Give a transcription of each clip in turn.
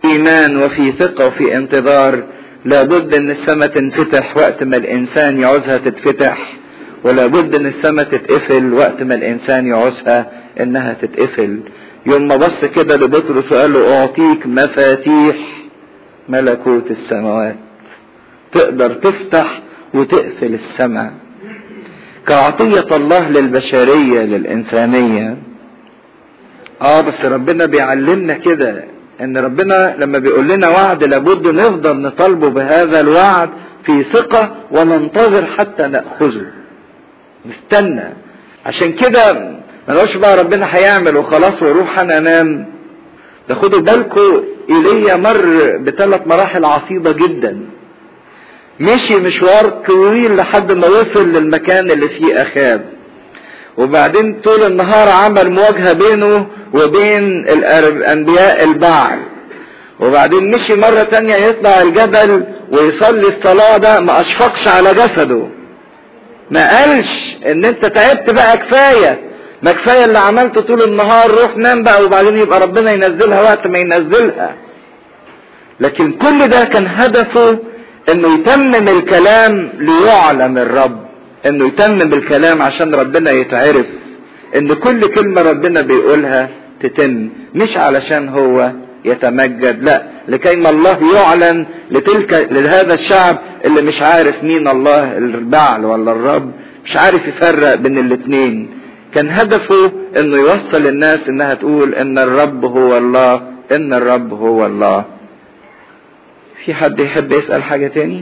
ايمان وفي ثقة وفي انتظار لابد ان السماء تنفتح وقت ما الانسان يعوزها تتفتح ولابد ان السماء تتقفل وقت ما الانسان يعوزها انها تتقفل يوم ما بص كده لبطرس وقال له اعطيك مفاتيح ملكوت السماوات تقدر تفتح وتقفل السماء كعطية الله للبشرية للإنسانية اه بس ربنا بيعلمنا كده ان ربنا لما بيقول لنا وعد لابد نفضل نطالبه بهذا الوعد في ثقة وننتظر حتى نأخذه نستنى عشان كده ما نقولش بقى ربنا هيعمل وخلاص واروح انا انام ده خدوا بالكم ايليا مر بثلاث مراحل عصيبة جدا مشي مشوار طويل لحد ما وصل للمكان اللي فيه اخاب وبعدين طول النهار عمل مواجهة بينه وبين الانبياء البعل وبعدين مشي مرة تانية يطلع الجبل ويصلي الصلاة ده ما اشفقش على جسده ما قالش ان انت تعبت بقى كفاية ما كفاية اللي عملته طول النهار روح نام بقى وبعدين يبقى ربنا ينزلها وقت ما ينزلها لكن كل ده كان هدفه انه يتمم الكلام ليعلم الرب انه يتمم الكلام عشان ربنا يتعرف ان كل كلمة ربنا بيقولها تتم مش علشان هو يتمجد لا لكي ما الله يعلن لتلك لهذا الشعب اللي مش عارف مين الله البعل ولا الرب مش عارف يفرق بين الاتنين كان هدفه انه يوصل الناس انها تقول ان الرب هو الله ان الرب هو الله في حد يحب يسأل حاجة تاني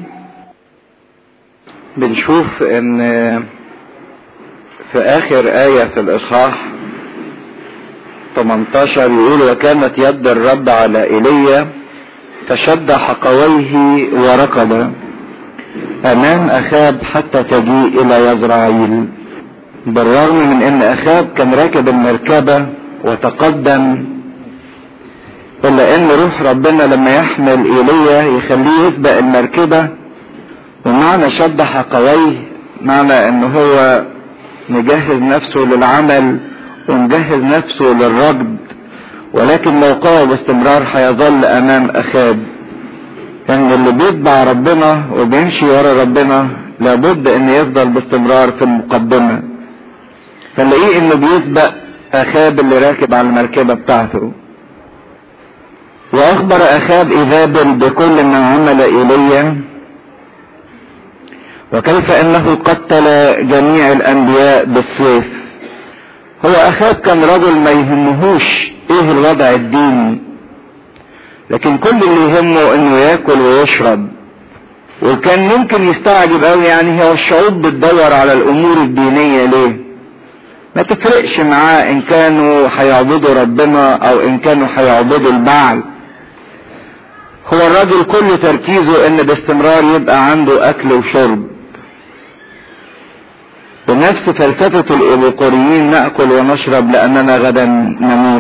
بنشوف ان في اخر آية في الاصحاح 18 يقول وكانت يد الرب على ايليا فشد حقويه وركض امام اخاب حتى تجيء الى يزرعيل بالرغم من ان اخاب كان راكب المركبة وتقدم الا ان روح ربنا لما يحمل ايليا يخليه يسبق المركبة ومعنى شد حقويه معنى ان هو مجهز نفسه للعمل ومجهز نفسه للركض ولكن موقعه باستمرار هيظل امام اخاب ان اللي بيتبع ربنا وبيمشي ورا ربنا لابد ان يفضل باستمرار في المقدمة فنلاقيه انه بيسبق اخاب اللي راكب على المركبة بتاعته واخبر اخاب ايزابل بكل ما عمل ايليا وكيف انه قتل جميع الانبياء بالسيف هو اخاب كان رجل ما يهمهوش ايه الوضع الديني لكن كل اللي يهمه انه ياكل ويشرب وكان ممكن يستعجب قوي يعني هو الشعوب بتدور على الامور الدينية ليه ما تفرقش معاه ان كانوا هيعبدوا ربنا او ان كانوا هيعبدوا البعل هو الراجل كل تركيزه ان باستمرار يبقى عنده اكل وشرب بنفس فلسفة الإيبوقوريين نأكل ونشرب لأننا غدا نموت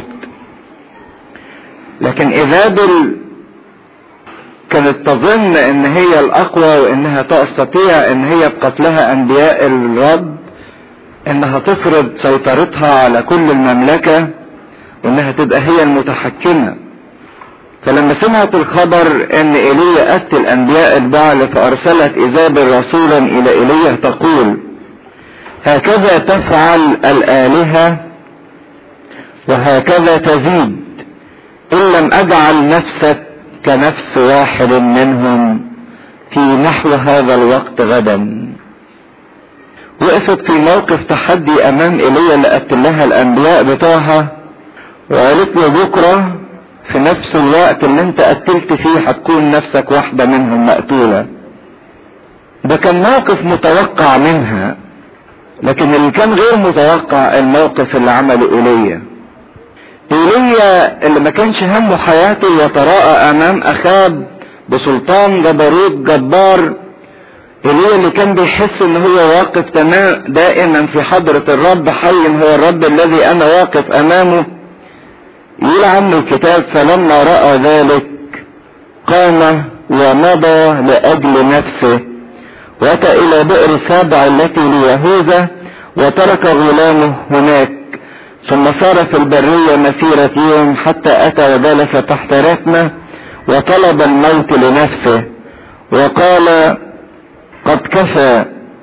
لكن إيزابل كانت تظن ان هي الاقوى وانها تستطيع ان هي بقتلها انبياء الرب انها تفرض سيطرتها على كل المملكة وانها تبقى هي المتحكمة فلما سمعت الخبر ان ايليا قتل انبياء البعل فارسلت ايزابل رسولا الى ايليا تقول هكذا تفعل الالهة وهكذا تزيد ان لم اجعل نفسك كنفس واحد منهم في نحو هذا الوقت غدا وقفت في موقف تحدي امام ايليا اللي قتلها الانبياء بتوعها وقالت له بكره في نفس الوقت اللي انت قتلت فيه هتكون نفسك واحدة منهم مقتولة ده كان موقف متوقع منها لكن اللي كان غير متوقع الموقف اللي عمله ايليا ايليا اللي ما كانش همه حياته يتراءى امام اخاب بسلطان جبروت جبار ايليا اللي كان بيحس ان هو واقف تمام دائما في حضرة الرب حي هو الرب الذي انا واقف امامه يقول عنه الكتاب فلما رأى ذلك قام ومضى لأجل نفسه وأتى إلى بئر سابع التي ليهوذا وترك غلامه هناك ثم سار في البرية مسيرة يوم حتى أتى وجلس تحت ركنة وطلب الموت لنفسه وقال قد كفى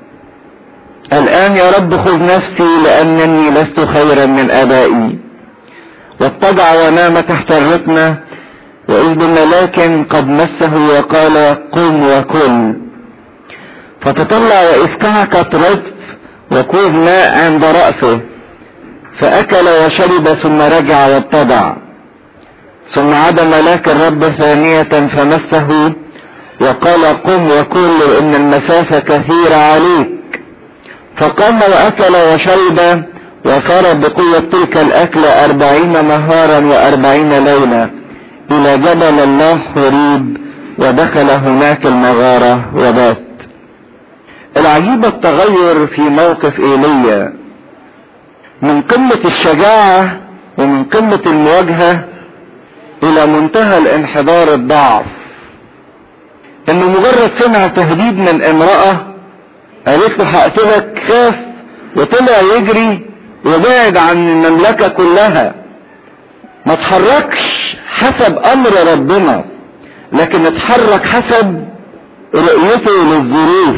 الآن يا رب خذ نفسي لأنني لست خيرا من آبائي واتضع ونام تحت الركنة وإذ بملاك قد مسه وقال قم وكل فتطلع وإذ كعكت رطف وكوب ماء عند رأسه فأكل وشرب ثم رجع واتضع ثم عاد ملاك الرب ثانية فمسه وقال قم وكل إن المسافة كثيرة عليك فقام وأكل وشرب وصار بقوة تلك الأكل أربعين نهارا وأربعين ليلة إلى جبل الله حريب ودخل هناك المغارة وبات العجيب التغير في موقف ايليا من قمة الشجاعة ومن قمة المواجهة الى منتهى الانحدار الضعف انه مجرد سمع تهديد من امرأة قالت له هقتلك خاف وطلع يجري وبعد عن المملكة كلها ما تحركش حسب امر ربنا لكن اتحرك حسب رؤيته للظروف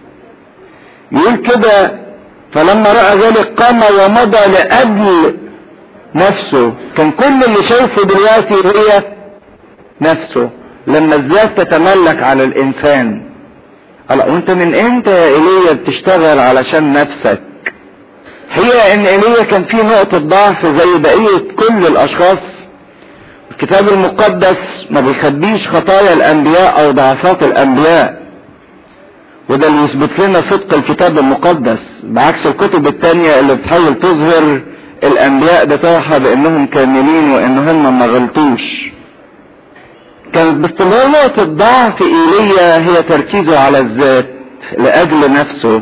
يقول كده فلما رأى ذلك قام ومضى لأجل نفسه كان كل اللي شايفه دلوقتي هي نفسه لما الذات تتملك على الإنسان هلا وانت من امتى يا ايليا بتشتغل علشان نفسك هي ان ايليا كان في نقطة ضعف زي بقية كل الاشخاص الكتاب المقدس ما بيخبيش خطايا الانبياء او ضعفات الانبياء وده اللي يثبت لنا صدق الكتاب المقدس بعكس الكتب التانية اللي بتحاول تظهر الانبياء بتوعها بانهم كاملين وان هم ما غلطوش كانت باستمرار نقطة ضعف ايليا هي تركيزه على الذات لاجل نفسه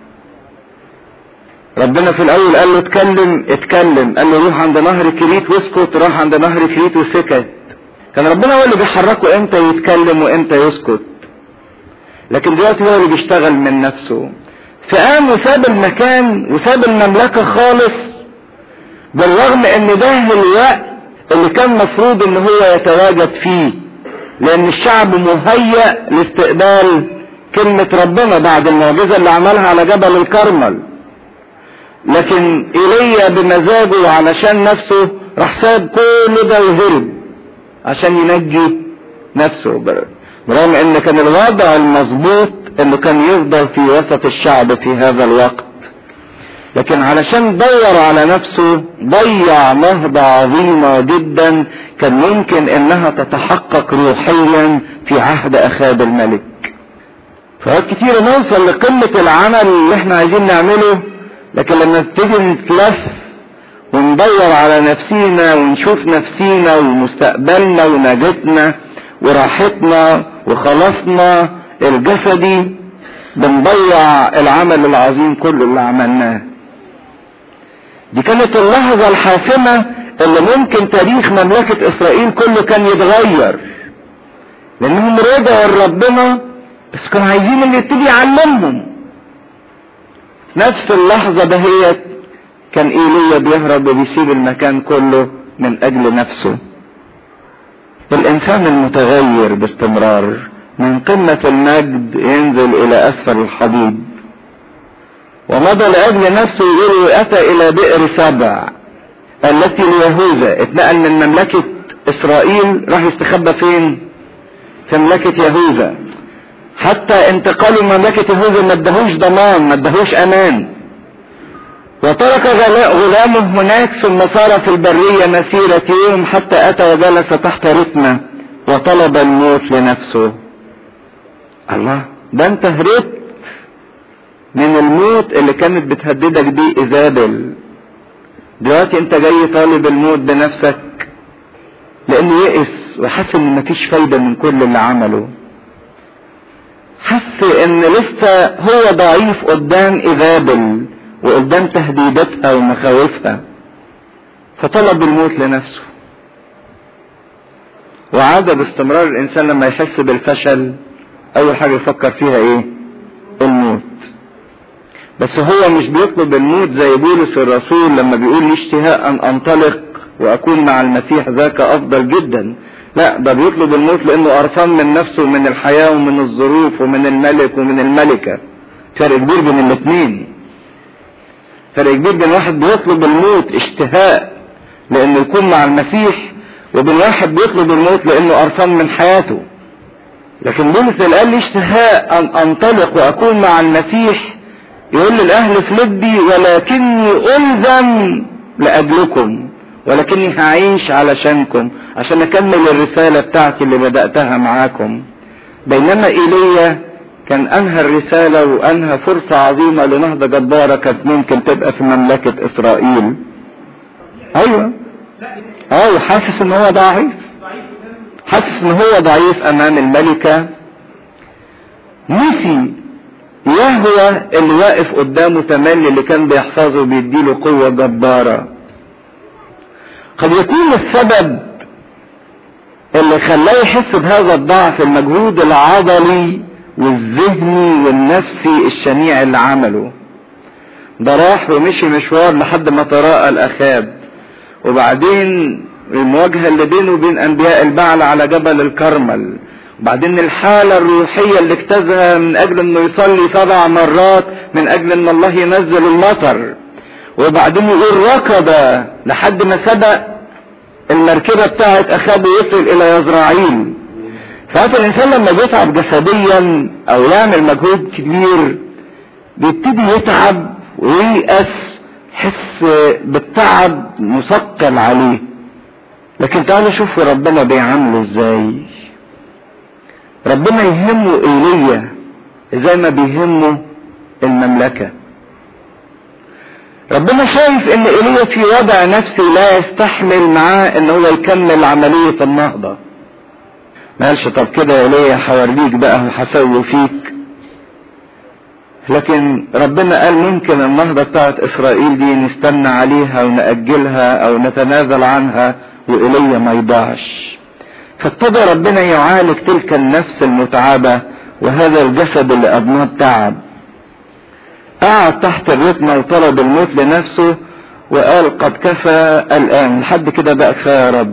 ربنا في الاول قال له اتكلم اتكلم قال له روح عند نهر كريت واسكت راح عند نهر كريت وسكت كان ربنا هو اللي بيحركه امتى يتكلم وامتى يسكت لكن دلوقتي هو اللي بيشتغل من نفسه فقام وساب المكان وساب المملكة خالص بالرغم ان ده الوقت اللي كان مفروض ان هو يتواجد فيه لان الشعب مهيأ لاستقبال كلمة ربنا بعد المعجزة اللي عملها على جبل الكرمل لكن ايليا بمزاجه علشان نفسه راح ساب كل ده وهرب عشان ينجي نفسه برغم ان كان الوضع المظبوط انه كان يفضل في وسط الشعب في هذا الوقت لكن علشان دور على نفسه ضيع نهضة عظيمة جدا كان ممكن انها تتحقق روحيا في عهد اخاب الملك فوقت كتير نوصل لقمة العمل اللي احنا عايزين نعمله لكن لما تيجي نتلف وندور على نفسينا ونشوف نفسينا ومستقبلنا ونجاتنا وراحتنا وخلاصنا الجسدي بنضيع العمل العظيم كله اللي عملناه دي كانت اللحظة الحاسمة اللي ممكن تاريخ مملكة اسرائيل كله كان يتغير لانهم رجعوا لربنا بس كانوا عايزين اللي يبتدي يعلمهم نفس اللحظة دهيت كان ايليا بيهرب وبيسيب المكان كله من اجل نفسه الانسان المتغير باستمرار من قمة المجد ينزل الى اسفل الحضيض ومضى لاجل نفسه يقول اتى الى بئر سبع التي ليهوذا اتنقل من مملكة اسرائيل راح يستخبى فين في مملكة يهوذا حتى انتقاله مملكة يهوذا ما ادهوش ضمان ما ادهوش امان وترك غلامه هناك ثم صار في البرية مسيرة يوم حتى اتى وجلس تحت رتمة وطلب الموت لنفسه الله ده انت هربت من الموت اللي كانت بتهددك بيه ايزابل دلوقتي انت جاي طالب الموت بنفسك لانه يئس وحس ان مفيش فايدة من كل اللي عمله حس ان لسه هو ضعيف قدام ايزابل وقدام تهديداتها ومخاوفها فطلب الموت لنفسه وعاد باستمرار الانسان لما يحس بالفشل اول حاجه يفكر فيها ايه الموت بس هو مش بيطلب الموت زي بولس الرسول لما بيقول لي اشتهاء ان انطلق واكون مع المسيح ذاك افضل جدا لا ده بيطلب الموت لانه قرفان من نفسه ومن الحياة ومن الظروف ومن الملك ومن الملكة فرق كبير بين الاثنين فرق كبير بين واحد بيطلب الموت اشتهاء لانه يكون مع المسيح وبين واحد بيطلب الموت لانه قرفان من حياته لكن بولس اللي قال لي اشتهاء ان انطلق واكون مع المسيح يقول للاهل فيلبي ولكني الزم لاجلكم ولكني هعيش علشانكم عشان اكمل الرسالة بتاعتي اللي بدأتها معاكم بينما ايليا كان انهى الرسالة وانهى فرصة عظيمة لنهضة جبارة كانت ممكن تبقى في مملكة اسرائيل ايوه اه حاسس ان هو ضعيف حاسس ان هو ضعيف امام الملكة نسي يهوى اللي واقف قدامه تملي اللي كان بيحفظه وبيديله قوة جبارة قد يكون السبب اللي خلاه يحس بهذا الضعف المجهود العضلي والذهني والنفسي الشنيع اللي عمله ده راح ومشي مشوار لحد ما تراءى الاخاب وبعدين المواجهة اللي بينه وبين انبياء البعل على جبل الكرمل وبعدين الحالة الروحية اللي اجتازها من اجل انه يصلي سبع مرات من اجل ان الله ينزل المطر وبعدين يقول ركض لحد ما سبق المركبة بتاعت اخاب وصل الى يزرعيل ساعات الانسان لما بيتعب جسديا او يعمل مجهود كبير بيبتدي يتعب وييأس حس بالتعب مثقل عليه لكن تعالوا شوفوا ربنا بيعامله ازاي ربنا يهمه ايليا زي ما بيهمه المملكه ربنا شايف ان ايليا في وضع نفسي لا يستحمل معاه ان هو يكمل عملية النهضة ما قالش طب كده يا ايليا هوريك بقى وهسوي فيك لكن ربنا قال ممكن النهضة بتاعت اسرائيل دي نستنى عليها ونأجلها او نتنازل عنها وايليا ما يضيعش فابتدى ربنا يعالج تلك النفس المتعبة وهذا الجسد اللي أضناه تعب قعد تحت الرتمة وطلب الموت لنفسه وقال قد كفى الآن لحد كده بقى كفاية يا رب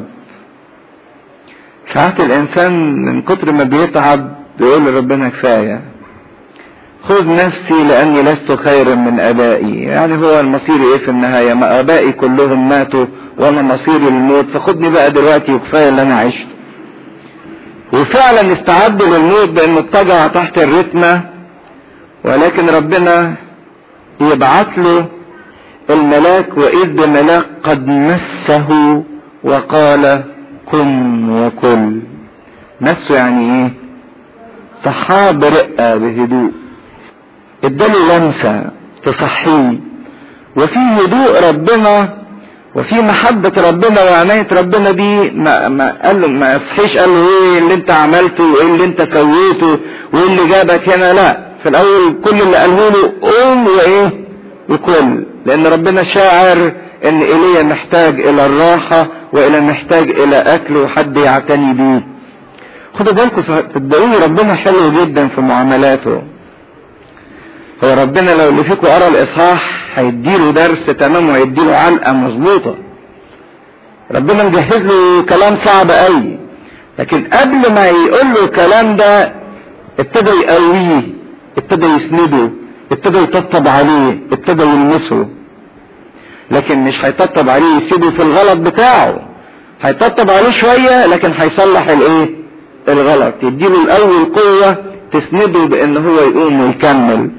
ساعات الإنسان من كتر ما بيتعب بيقول لربنا كفاية خذ نفسي لأني لست خيرا من آبائي يعني هو المصير إيه في النهاية ما آبائي كلهم ماتوا وأنا مصيري الموت فخدني بقى دلوقتي وكفاية اللي أنا عشته وفعلا استعد للموت بأنه اتجع تحت الرتمة ولكن ربنا يبعت له الملاك وإذ بملاك قد مسه وقال قم وكل مسه يعني ايه صحاه برقة بهدوء اداله لمسة تصحيه وفي هدوء ربنا وفي محبة ربنا وعناية ربنا دي ما, ما قال له ما يصحيش قال له ايه اللي انت عملته وايه اللي انت سويته وايه اللي جابك هنا لا في الاول كل اللي قاله له قوم وايه وكل لان ربنا شاعر ان ايليا محتاج الى الراحة والى محتاج الى اكل وحد يعتني بيه خدوا بالكم صدقوني ربنا حلو جدا في معاملاته هو ربنا لو اللي فيكم قرا الاصحاح هيديله درس تمام وهيديله علقه مظبوطه ربنا مجهز له كلام صعب قوي لكن قبل ما يقول له الكلام ده ابتدى يقويه ابتدى يسنده ابتدى يطبطب عليه ابتدى يلمسه لكن مش هيطبطب عليه يسيبه في الغلط بتاعه هيطبطب عليه شويه لكن هيصلح الايه الغلط يديله الاول قوه تسنده بان هو يقوم ويكمل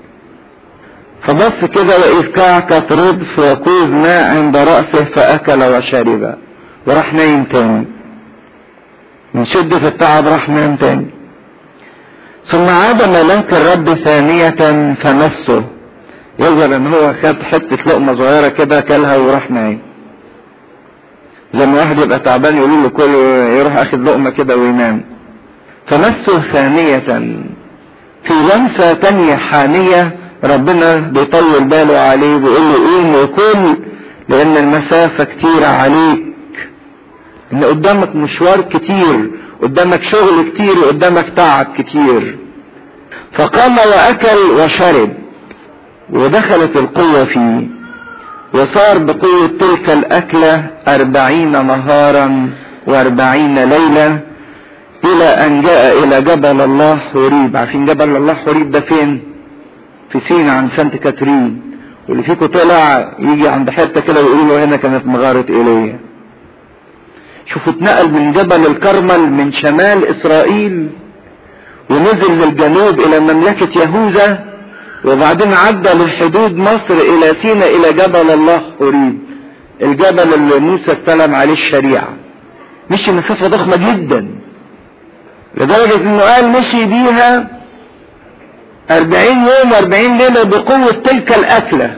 فبص كده وإذ كعكت ردف وكوز ماء عند رأسه فأكل وشرب وراح نايم تاني من شدة التعب راح نايم تاني ثم عاد ملاك الرب ثانية فمسه يظهر ان هو خد حتة لقمة صغيرة كده كلها وراح نايم لما واحد يبقى تعبان يقولوا له كل يروح اخد لقمة كده وينام فمسه ثانية في لمسة تانية حانية ربنا بيطول باله عليه بيقول له قوم وكل لان المسافة كتيرة عليك ان قدامك مشوار كتير قدامك شغل كتير وقدامك تعب كتير فقام واكل وشرب ودخلت القوة فيه وصار بقوة تلك الأكلة أربعين نهارا واربعين ليلة الى ان جاء الى جبل الله حوريب عارفين جبل الله حوريب ده فين في سينا عند سانت كاترين واللي فيكم طلع يجي عند حته كده ويقول له هنا كانت مغاره ايليا شوفوا اتنقل من جبل الكرمل من شمال اسرائيل ونزل للجنوب الى مملكة يهوذا وبعدين عدى لحدود مصر الى سينا الى جبل الله حوريب الجبل اللي موسى استلم عليه الشريعة مشي مسافة ضخمة جدا لدرجة انه قال مشي بيها أربعين يوم وأربعين ليلة بقوة تلك الأكلة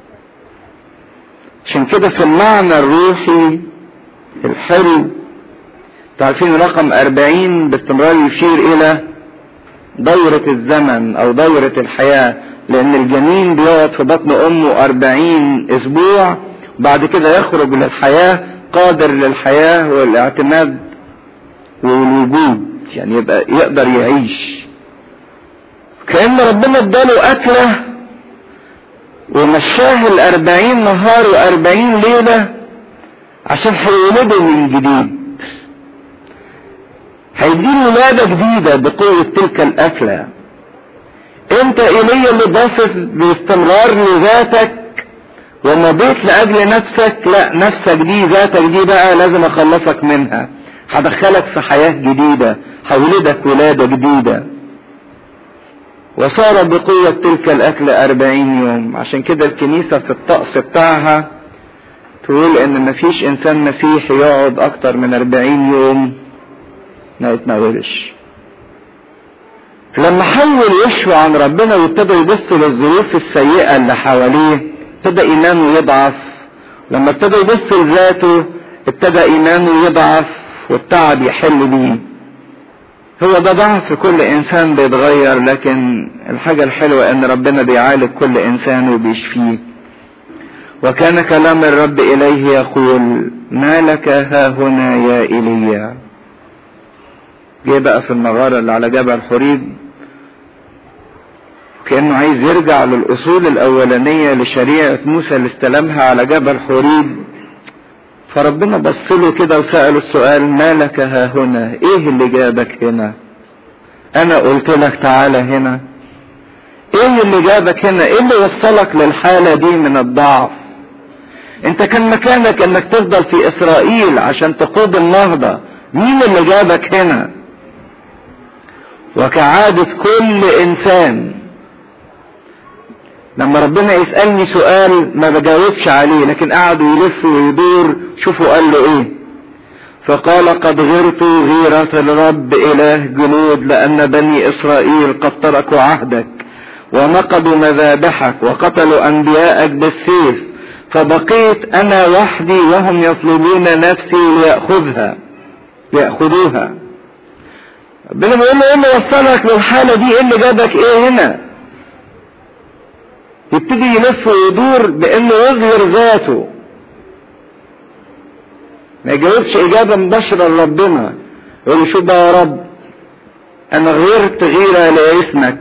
عشان كده في المعنى الروحي الحلو تعرفين رقم أربعين باستمرار يشير إلى دورة الزمن أو دورة الحياة لأن الجنين بيقعد في بطن أمه أربعين أسبوع بعد كده يخرج للحياة قادر للحياة والاعتماد والوجود يعني يبقى يقدر يعيش كأن ربنا اداله أكلة ومشاه الأربعين نهار وأربعين ليلة عشان هيولده من جديد هيديله ولادة جديدة بقوة تلك الأكلة انت ايليا اللي باصص باستمرار لذاتك ومضيت لأجل نفسك لا نفسك دي ذاتك دي بقى لازم اخلصك منها هدخلك في حياة جديدة هولدك ولادة جديدة وصار بقوة تلك الأكل أربعين يوم عشان كده الكنيسة في الطقس بتاعها تقول إن مفيش إنسان مسيحي يقعد أكتر من أربعين يوم ما يتناولش لما حول يشوى عن ربنا وابتدى يبص للظروف السيئة اللي حواليه ابتدى إيمانه يضعف لما ابتدى يبص لذاته ابتدى إيمانه يضعف والتعب يحل بيه هو ده ضعف كل انسان بيتغير لكن الحاجة الحلوة ان ربنا بيعالج كل انسان وبيشفيه وكان كلام الرب اليه يقول ما لك ها هنا يا ايليا جه بقى في المغارة اللي على جبل حريب كأنه عايز يرجع للأصول الأولانية لشريعة موسى اللي استلمها على جبل حريب فربنا بص له كده وسأله السؤال ما لك ها هنا ايه اللي جابك هنا انا قلت لك تعالى هنا ايه اللي جابك هنا ايه اللي وصلك للحالة دي من الضعف انت كان مكانك انك تفضل في اسرائيل عشان تقود النهضة مين اللي جابك هنا وكعادة كل انسان لما ربنا يسألني سؤال ما بجاوبش عليه لكن قعدوا يلف ويدور شوفوا قال له ايه فقال قد غرت غيرة الرب اله جنود لان بني اسرائيل قد تركوا عهدك ونقضوا مذابحك وقتلوا انبياءك بالسيف فبقيت انا وحدي وهم يطلبون نفسي ليأخذها ليأخذوها ربنا بيقول له ايه اللي وصلك للحالة دي ايه اللي جابك ايه هنا يبتدي يلف ويدور بانه يظهر ذاته ما يجاوبش اجابه مباشره لربنا يقول له شوف بقى يا رب انا غيرت غيره لاسمك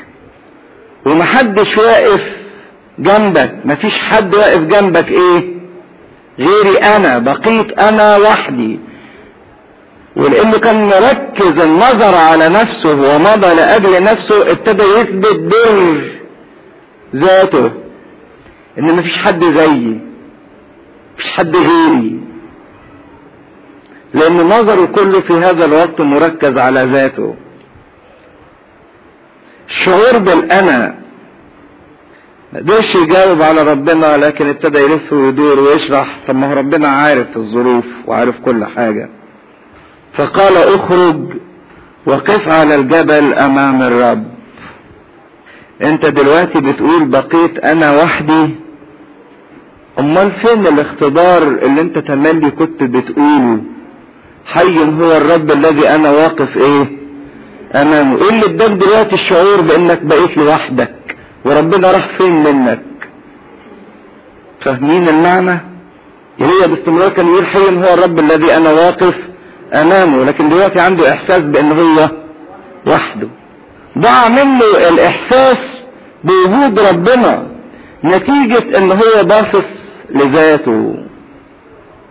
ومحدش واقف جنبك مفيش حد واقف جنبك ايه غيري انا بقيت انا وحدي ولانه كان مركز النظر على نفسه ومضى لاجل نفسه ابتدى يثبت بر ذاته ان مفيش حد زيي مفيش حد غيري لان نظره كله في هذا الوقت مركز على ذاته الشعور بالانا ما قدرش يجاوب على ربنا لكن ابتدى يلف ويدور ويشرح طب ما هو ربنا عارف الظروف وعارف كل حاجه فقال اخرج وقف على الجبل امام الرب انت دلوقتي بتقول بقيت انا وحدي امال فين الاختبار اللي انت تملي كنت بتقوله حي هو الرب الذي انا واقف ايه امامه ايه اللي اداك دلوقتي الشعور بانك بقيت لوحدك وربنا راح فين منك فاهمين المعنى هي باستمرار كان يقول حي هو الرب الذي انا واقف امامه لكن دلوقتي عنده احساس بان هو وحده ضاع منه الاحساس بوجود ربنا نتيجة ان هو باصص لذاته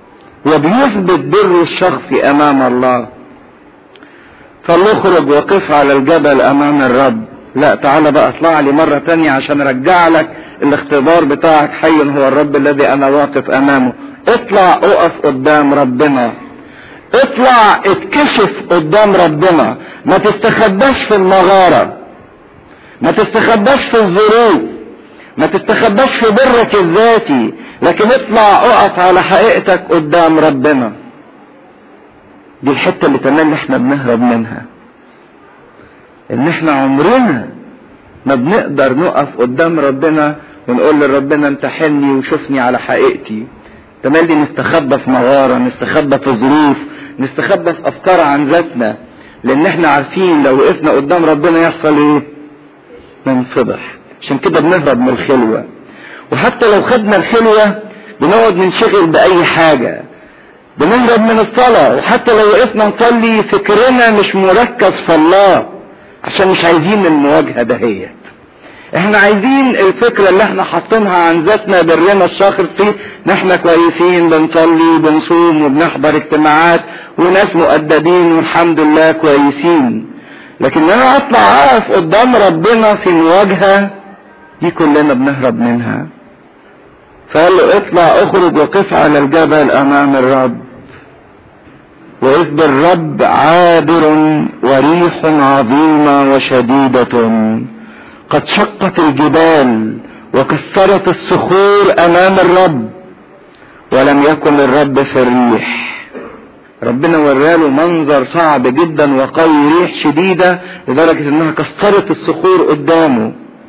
وبيثبت بره الشخصي امام الله فلنخرج وقف على الجبل امام الرب لا تعالى بقى اطلع لي مرة تانية عشان ارجع لك الاختبار بتاعك حي هو الرب الذي انا واقف امامه اطلع اقف قدام ربنا اطلع اتكشف قدام ربنا ما تستخباش في المغارة ما تستخباش في الظروف ما تستخباش في برك الذاتي لكن اطلع اقف على حقيقتك قدام ربنا دي الحتة اللي كمان احنا بنهرب منها ان احنا عمرنا ما بنقدر نقف قدام ربنا ونقول لربنا امتحني وشوفني على حقيقتي تملي نستخبى في مغارة نستخبى في ظروف نستخبى في افكار عن ذاتنا لان احنا عارفين لو وقفنا قدام ربنا يحصل ايه ننفضح عشان كده بنهرب من الخلوة وحتى لو خدنا الخلوة بنقعد ننشغل بأي حاجة بنهرب من الصلاة وحتى لو وقفنا نصلي فكرنا مش مركز في الله عشان مش عايزين المواجهة دهيت احنا عايزين الفكرة اللي احنا حاطينها عن ذاتنا برنا الشاخص فيه ان احنا كويسين بنصلي وبنصوم وبنحضر اجتماعات وناس مؤدبين والحمد لله كويسين لكن انا اطلع اقف قدام ربنا في مواجهة دي كلنا بنهرب منها فقال له اطلع اخرج وقف على الجبل امام الرب واذ بالرب عابر وريح عظيمة وشديدة قد شقت الجبال وكسرت الصخور امام الرب ولم يكن الرب في الريح ربنا وراله منظر صعب جدا وقوي ريح شديدة لدرجة انها كسرت الصخور قدامه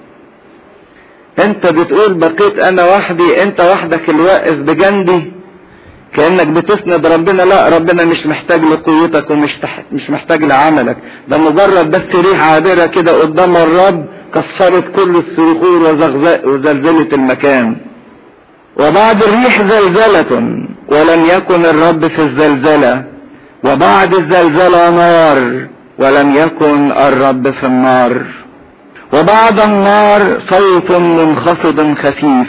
انت بتقول بقيت انا وحدي انت وحدك الواقف بجنبي كانك بتسند ربنا لا ربنا مش محتاج لقوتك ومش تح... مش محتاج لعملك ده مجرد بس ريح عابره كده قدام الرب كسرت كل الصخور وزلزلت المكان وبعد الريح زلزلة ولم يكن الرب في الزلزلة وبعد الزلزلة نار ولم يكن الرب في النار وبعد النار صوت منخفض خفيف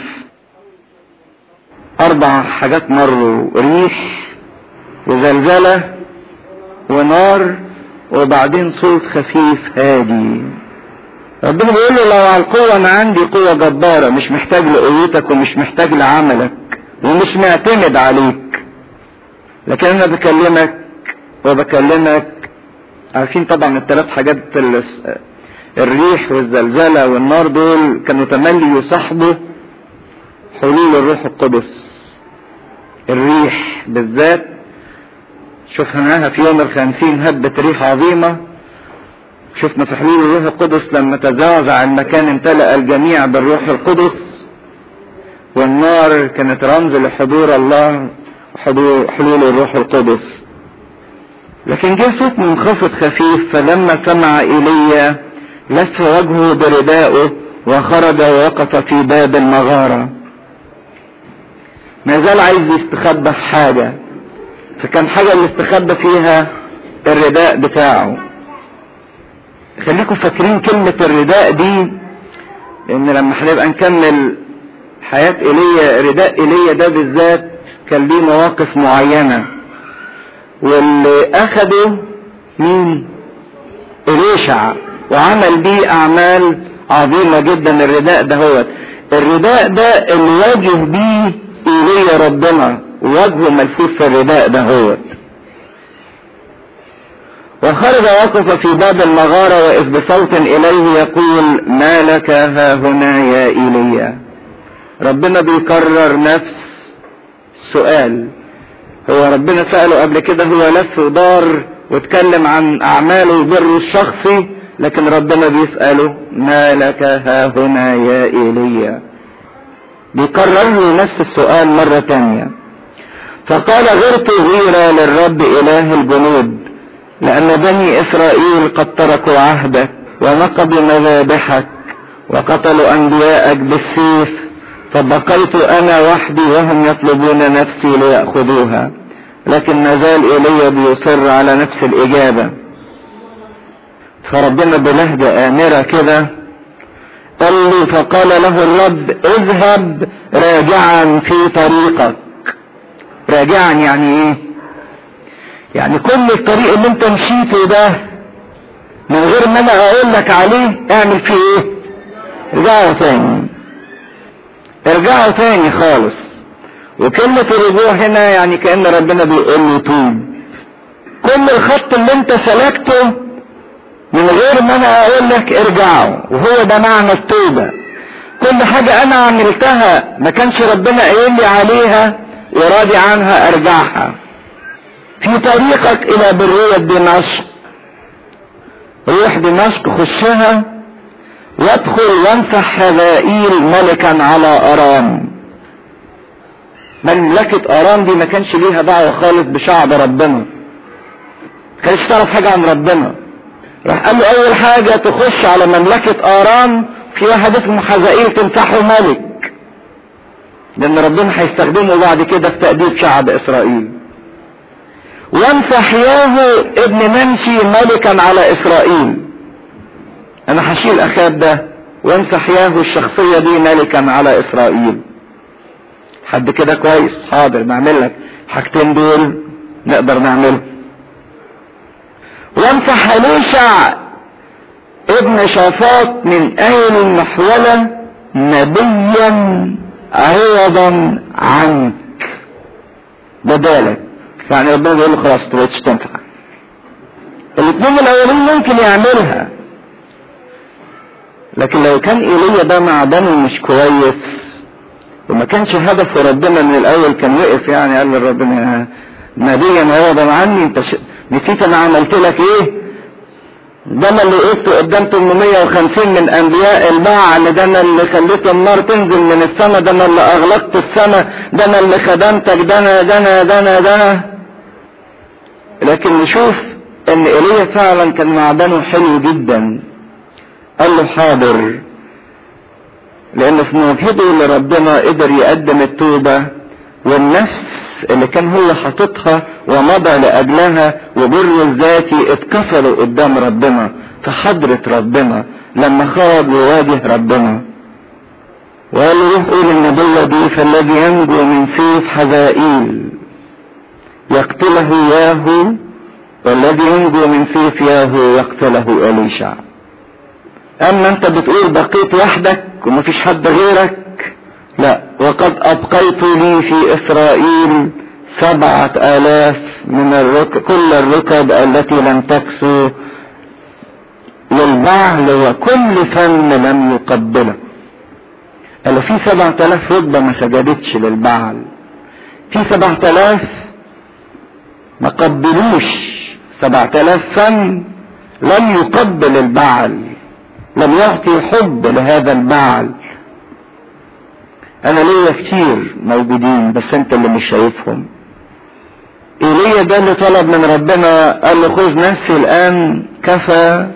اربع حاجات مروا ريح وزلزلة ونار وبعدين صوت خفيف هادي ربنا بيقول له لو على القوة انا عندي قوة جبارة مش محتاج لقوتك ومش محتاج لعملك ومش معتمد عليك لكن انا بكلمك وبكلمك عارفين طبعا الثلاث حاجات الريح والزلزلة والنار دول كانوا تملي يصاحبوا حلول الروح القدس الريح بالذات شفناها في يوم الخمسين هبت ريح عظيمة شفنا في حلول الروح القدس لما تزعزع المكان امتلأ الجميع بالروح القدس والنار كانت رمز لحضور الله حضور حلول الروح القدس لكن جه صوت منخفض خفيف فلما سمع ايليا لف وجهه بردائه وخرج ووقف في باب المغارة ما زال عايز يستخبى في حاجة فكان حاجة اللي استخبى فيها الرداء بتاعه خليكم فاكرين كلمة الرداء دي لان لما هنبقى نكمل حياة ايليا رداء ايليا ده بالذات كان ليه مواقف معينة واللي اخده مين اليشع وعمل بيه اعمال عظيمة جدا الرداء ده هو الرداء ده اللي واجه بيه ايليا ربنا وجهه ملفوف في الرداء ده هو وخرج وقف في باب المغارة وإذ بصوت إليه يقول ما لك ها هنا يا إيليا ربنا بيكرر نفس السؤال هو ربنا سأله قبل كده هو لف ودار واتكلم عن أعماله وبره الشخصي لكن ربنا بيسأله ما لك ها هنا يا إيليا بيكرر له نفس السؤال مرة تانية فقال غرت غيرة للرب إله الجنود لأن بني إسرائيل قد تركوا عهدك ونقضوا مذابحك وقتلوا أنبياءك بالسيف فبقيت أنا وحدي وهم يطلبون نفسي ليأخذوها لكن ما زال إيليا بيصر على نفس الإجابة فربنا بلهجة آمرة كده قال له فقال له الرب اذهب راجعا في طريقك راجعا يعني ايه يعني كل الطريق اللي انت مشيته ده من غير ما انا اقول لك عليه اعمل فيه ايه ارجعوا تاني ارجعوا تاني خالص وكلمة الرجوع هنا يعني كأن ربنا بيقول له توب كل الخط اللي انت سلكته من غير ما انا اقول لك ارجعوا وهو ده معنى التوبة كل حاجة انا عملتها ما كانش ربنا قايل لي عليها وراضي عنها ارجعها في طريقك الى برية دمشق روح دمشق خشها وادخل وامسح هذائيل ملكا على ارام مملكة ارام دي ما كانش ليها دعوة خالص بشعب ربنا ما كانش تعرف حاجة عن ربنا راح قال له اول حاجة تخش على مملكة ارام في واحد اسمه حزائيل تمسحه ملك لان ربنا هيستخدمه بعد كده في تأديب شعب اسرائيل وامسح ياهو ابن منشي ملكا على اسرائيل انا هشيل اخاب ده وامسح ياهو الشخصية دي ملكا على اسرائيل حد كده كويس حاضر نعمل لك الحاجتين دول نقدر نعملهم وامسح ليشع ابن شافاط من اين المحولة نبيا عوضا عنك بدالك يعني ربنا بيقول له خلاص تبقتش تنفع الاثنين الاولين ممكن يعملها لكن لو كان ايليا ده معدنه مش كويس وما كانش هدفه ربنا من الاول كان وقف يعني قال لربنا نبيا عوضا عني انت ش... نسيت انا عملت لك ايه ده انا اللي وقفت قدام 850 من انبياء البعل ده انا اللي خليت النار تنزل من السماء ده انا اللي اغلقت السماء ده انا اللي خدمتك ده انا ده انا ده انا ده انا لكن نشوف ان ايليا فعلا كان معدنه حلو جدا قال له حاضر لان في مواجهته لربنا قدر يقدم التوبة والنفس اللي كان هو حاططها ومضى لاجلها وبره الذاتي اتكسروا قدام ربنا في حضرة ربنا لما خرج وواجه ربنا وقال له روح قول النبوة دي فالذي ينجو من سيف حزائيل يقتله ياهو والذي ينجو من سيف ياهو يقتله أليشع اما انت بتقول بقيت وحدك ومفيش حد غيرك لا وقد ابقيت لي في اسرائيل سبعة الاف من الركب كل الركب التي لم تكسو للبعل وكل فم لم يقبله قال في سبعة الاف ركبة ما سجدتش للبعل في سبعة الاف ما قبلوش سبعة الاف فم لم يقبل البعل لم يعطي حب لهذا البعل انا ليا كتير موجودين بس انت اللي مش شايفهم ايليا ده اللي طلب من ربنا قال له خذ نفسي الان كفى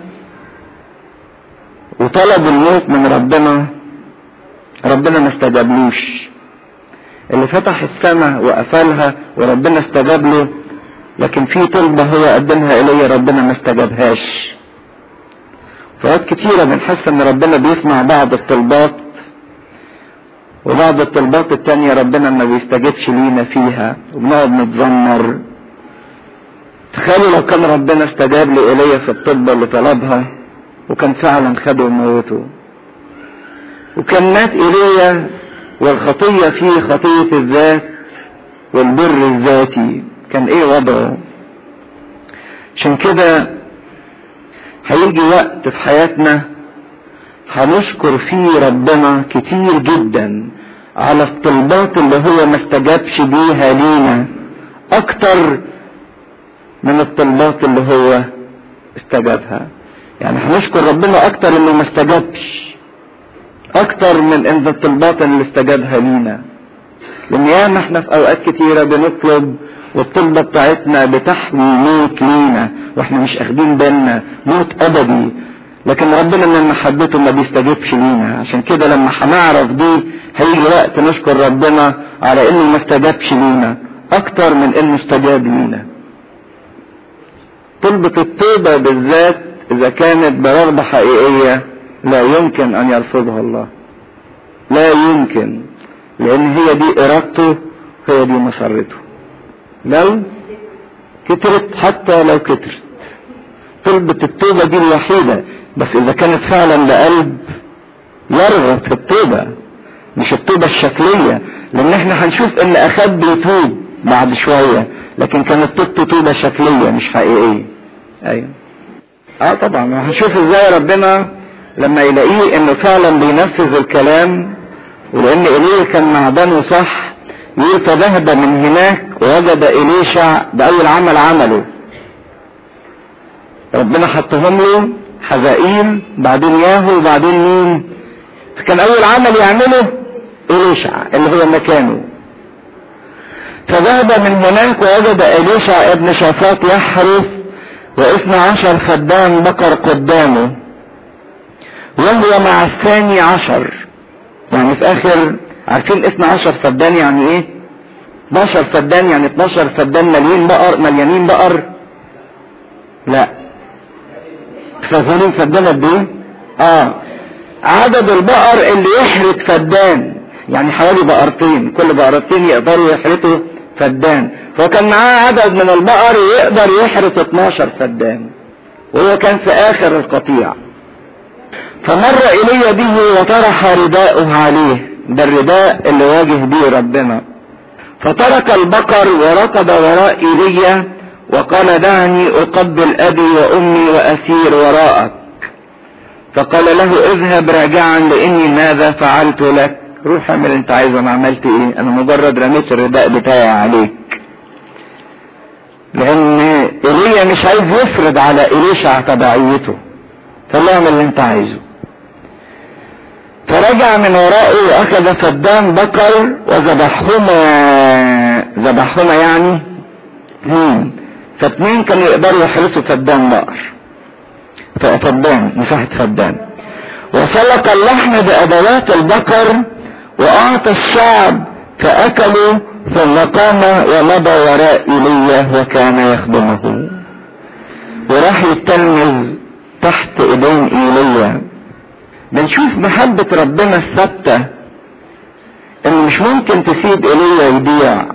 وطلب الموت من ربنا ربنا ما استجابلوش اللي فتح السماء وقفلها وربنا استجاب له لكن في طلبة هو قدمها إلي ربنا ما استجابهاش فوقت كتيرة بنحس ان ربنا بيسمع بعض الطلبات وبعض الطلبات التانية ربنا ما بيستجبش لينا فيها وبنقعد نتذمر تخيلوا لو كان ربنا استجاب لإيليا في الطلبة اللي طلبها وكان فعلا خده وموته وكان مات إيليا والخطية فيه خطية الذات والبر الذاتي كان ايه وضعه عشان كده هيجي وقت في حياتنا هنشكر فيه ربنا كتير جدا على الطلبات اللي هو ما استجابش بيها لينا اكتر من الطلبات اللي هو استجابها يعني هنشكر ربنا اكتر انه ما استجابش اكتر من ان الطلبات اللي استجابها لينا لان ياما احنا في اوقات كتيرة بنطلب والطلبة بتاعتنا بتحمي موت لينا واحنا مش اخدين بالنا موت ابدي لكن ربنا من محبته ما بيستجيبش لينا عشان كده لما هنعرف دي هيجي وقت نشكر ربنا على انه ما استجابش لينا اكتر من انه استجاب لينا طلبة التوبة بالذات اذا كانت برغبة حقيقية لا يمكن ان يرفضها الله لا يمكن لان هي دي ارادته هي دي مسرته لو كترت حتى لو كترت طلبة التوبة دي الوحيدة بس اذا كانت فعلا بقلب يرغب في التوبة مش التوبة الشكلية لان احنا هنشوف ان اخاب بيتوب بعد شوية لكن كانت توبته توبة شكلية مش حقيقية ايوه اه طبعا هنشوف ازاي ربنا لما يلاقيه انه فعلا بينفذ الكلام ولان ايليه كان معدنه صح يقول فذهب من هناك ووجد اليشع باول عمل عمله ربنا حطهم له حزائيل بعدين ياهو وبعدين مين فكان اول عمل يعمله اليشع اللي هو مكانه فذهب من هناك ووجد اليشع ابن شافاط يحرث واثنى عشر خدام بقر قدامه وهو مع الثاني عشر يعني في اخر عارفين اثنى عشر فدان يعني ايه 12 فدان يعني 12 فدان مليون بقر مليانين بقر لا فاهمين فدان قد ايه اه عدد البقر اللي يحرث فدان يعني حوالي بقرتين كل بقرتين يقدروا يحرثوا فدان فهو كان معاه عدد من البقر يقدر يحرث 12 فدان وهو كان في اخر القطيع فمر ايليا به وطرح رداءه عليه ده الرداء اللي واجه به ربنا فترك البقر وركض وراء ايليا وقال دعني اقبل ابي وامي واسير وراءك فقال له اذهب راجعا لاني ماذا فعلت لك روح اعمل انت عايزه انا عملت ايه انا مجرد رميت الرداء بتاعي عليك لان ايليا مش عايز يفرض على اليشع تبعيته فقال له اعمل اللي انت عايزه فرجع من ورائه واخذ فدان بقر وذبحهما ذبحهما يعني اثنين فاثنين كانوا يقدروا يحرسوا فدان بقر فدان مساحة فدان وسلق اللحم بأدوات البقر وأعطى الشعب فأكلوا ثم قام ومضى وراء إيليا وكان يخدمه وراح يتلمذ تحت ايدين ايليا بنشوف محبة ربنا الثابتة ان مش ممكن تسيب ايليا يضيع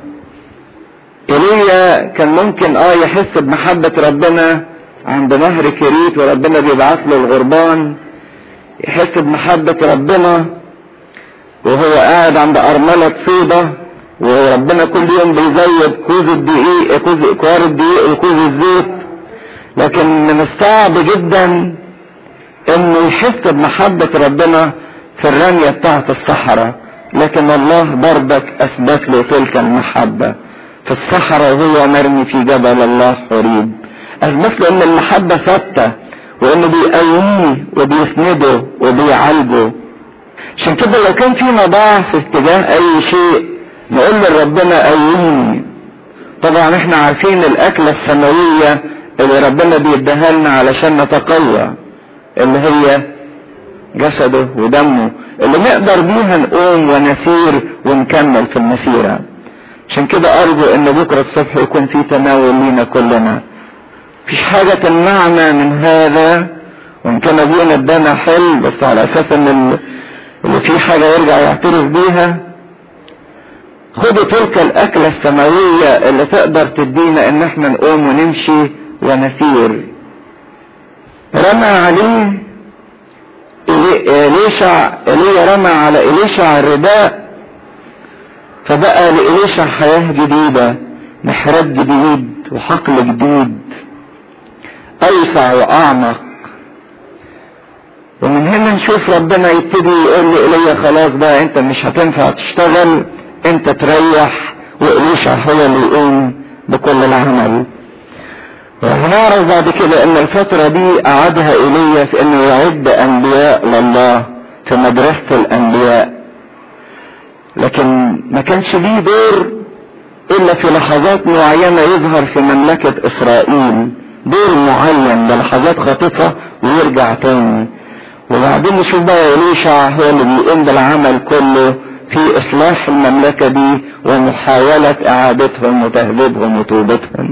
ايليا كان ممكن اه يحس بمحبة ربنا عند نهر كريت وربنا بيبعث له الغربان يحس بمحبة ربنا وهو قاعد عند أرملة صيدة وربنا كل يوم بيزود كوز الدقيق كوز كوار الدقيق وكوز الزيت لكن من الصعب جدا انه يحس بمحبة ربنا في الرمية بتاعة الصحراء لكن الله برضك اثبت له تلك المحبة في الصحراء وهو مرمي في جبل الله حريب اثبت له ان المحبة ثابتة وانه بيقويه وبيسنده وبيعالجه عشان كده لو كان فينا ضعف في اتجاه اي شيء نقول لربنا قويني طبعا احنا عارفين الاكلة السماوية اللي ربنا بيديها لنا علشان نتقوى اللي هي جسده ودمه اللي نقدر بيها نقوم ونسير ونكمل في المسيرة عشان كده ارجو ان بكرة الصبح يكون في تناول لينا كلنا مفيش حاجة تمنعنا من هذا وان كان ابونا ادانا حل بس على اساس ان اللي فيه حاجة يرجع يعترف بيها خدوا تلك الاكلة السماوية اللي تقدر تدينا ان احنا نقوم ونمشي ونسير رمى عليه إليشع إلي رمى على إليشع الرداء فبقى لإليشع حياة جديدة محراب جديد وحقل جديد أوسع وأعمق ومن هنا نشوف ربنا يبتدي يقول لإلي خلاص بقى أنت مش هتنفع تشتغل أنت تريح وإليشع هو اللي يقوم بكل العمل وهنعرف بعد كده ان الفترة دي اعادها ايليا في انه يعد انبياء لله في مدرسة الانبياء لكن ما كانش ليه دور الا في لحظات معينة يظهر في مملكة اسرائيل دور معين بلحظات خاطفة ويرجع تاني وبعدين نشوف بقى إليشع هو اللي بيقوم بالعمل كله في إصلاح المملكة دي ومحاولة إعادتهم وتهذيبهم وتوبتهم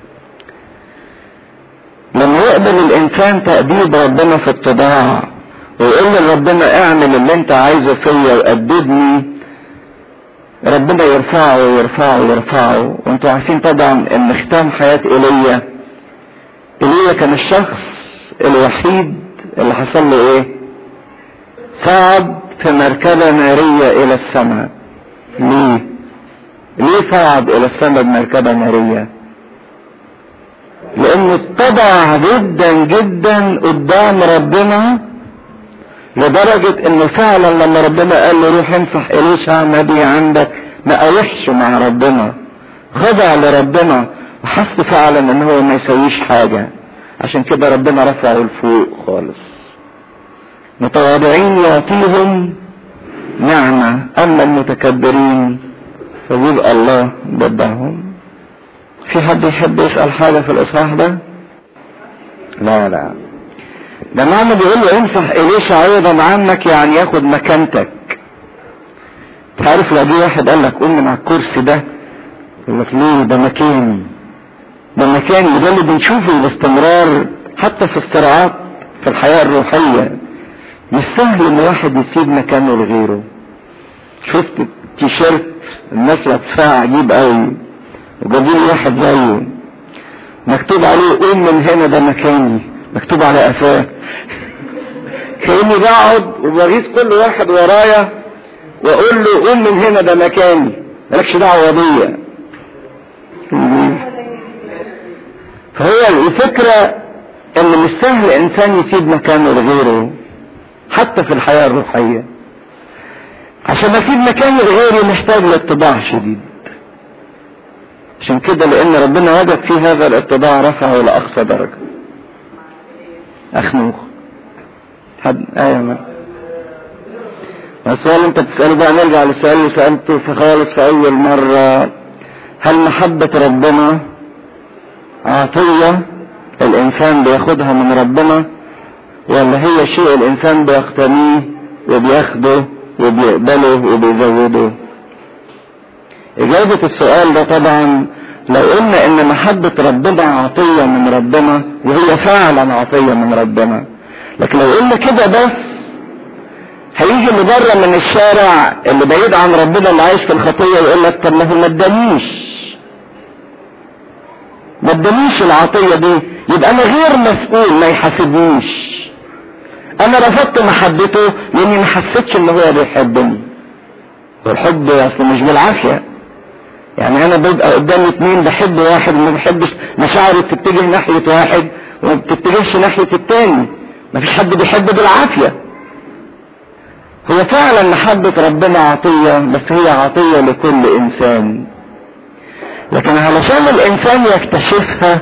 لما يقبل الإنسان تأديب ربنا في الطباع ويقول لربنا اعمل اللي انت عايزه فيا وأدبني ربنا يرفعه ويرفعه ويرفعه وانتوا عارفين طبعا ان ختام حياة ايليا ايليا كان الشخص الوحيد اللي حصل له ايه صعد في مركبة نارية الى السماء ليه ليه صعد الى السماء بمركبة نارية لانه اتضع جدا جدا قدام ربنا لدرجة انه فعلا لما ربنا قال له روح انصح اليشع نبي عندك ما قاوحش مع ربنا خضع لربنا وحس فعلا ان هو ما يسويش حاجة عشان كده ربنا رفعه لفوق خالص متواضعين يعطيهم نعمة اما المتكبرين فبيبقى الله ضدهم في حد يحب يسأل حاجة في الاصحاح ده لا لا ده معنى بيقول له انصح اليشا ايضا عنك يعني ياخد مكانتك تعرف لو جه واحد قال لك قوم من على الكرسي ده يقول لك ليه ده مكاني ده مكاني وده اللي بنشوفه باستمرار حتى في الصراعات في الحياة الروحية مش سهل ان واحد يسيب مكانه لغيره شفت التيشيرت الناس لابساه عجيب قوي وجابوا لي واحد زيه مكتوب عليه قوم من هنا ده مكاني مكتوب على قفاه كاني بقعد وبغيظ كل واحد ورايا واقول له قوم من هنا ده مكاني مالكش دعوه بيا فهي الفكره ان مش سهل انسان يسيب مكانه لغيره حتى في الحياه الروحيه عشان اسيب مكاني لغيري محتاج لاتباع شديد عشان كده لان ربنا وجد في هذا الاتباع رفعه لاقصى درجه اخنوخ حد ايوه ما السؤال انت بتسأله بقى نرجع للسؤال اللي سألته في خالص في اول مرة هل محبة ربنا عطية الانسان بياخدها من ربنا ولا هي شيء الانسان بيقتنيه وبياخده وبيقبله وبيزوده اجابة السؤال ده طبعا لو قلنا ان محبة ربنا عطية من ربنا وهي فعلا عطية من ربنا لكن لو قلنا كده بس هيجي اللي بره من الشارع اللي بعيد عن ربنا اللي عايش في الخطية ويقول لك طب ما هو ما ادانيش ما ادانيش العطية دي يبقى انا غير مسؤول ما يحاسبنيش انا رفضت محبته لاني ما حسيتش ان هو بيحبني والحب اصل مش بالعافيه يعني انا بيبقى قدامي اتنين بحب واحد وما بحبش مشاعري بتتجه ناحية واحد وما بتتجهش ناحية التاني مفيش حد بيحب بالعافية هو فعلا محبة ربنا عطية بس هي عطية لكل انسان لكن علشان الانسان يكتشفها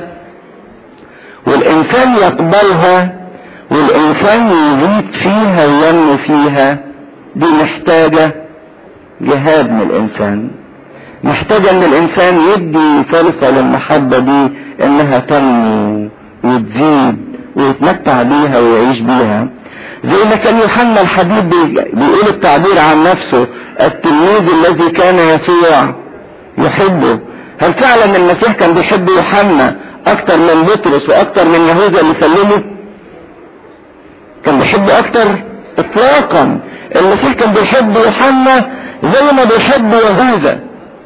والانسان يقبلها والانسان يزيد فيها وينمو فيها دي محتاجة جهاد من الانسان محتاجة ان الانسان يدي فرصة للمحبة دي انها تنمو وتزيد ويتمتع بيها ويعيش بيها زي ما كان يوحنا الحبيب بيقول التعبير عن نفسه التلميذ الذي كان يسوع يحبه هل فعلا المسيح كان بيحب يوحنا اكتر من بطرس واكتر من يهوذا اللي سلمه كان بيحبه اكتر اطلاقا المسيح كان بيحب يوحنا زي ما بيحب يهوذا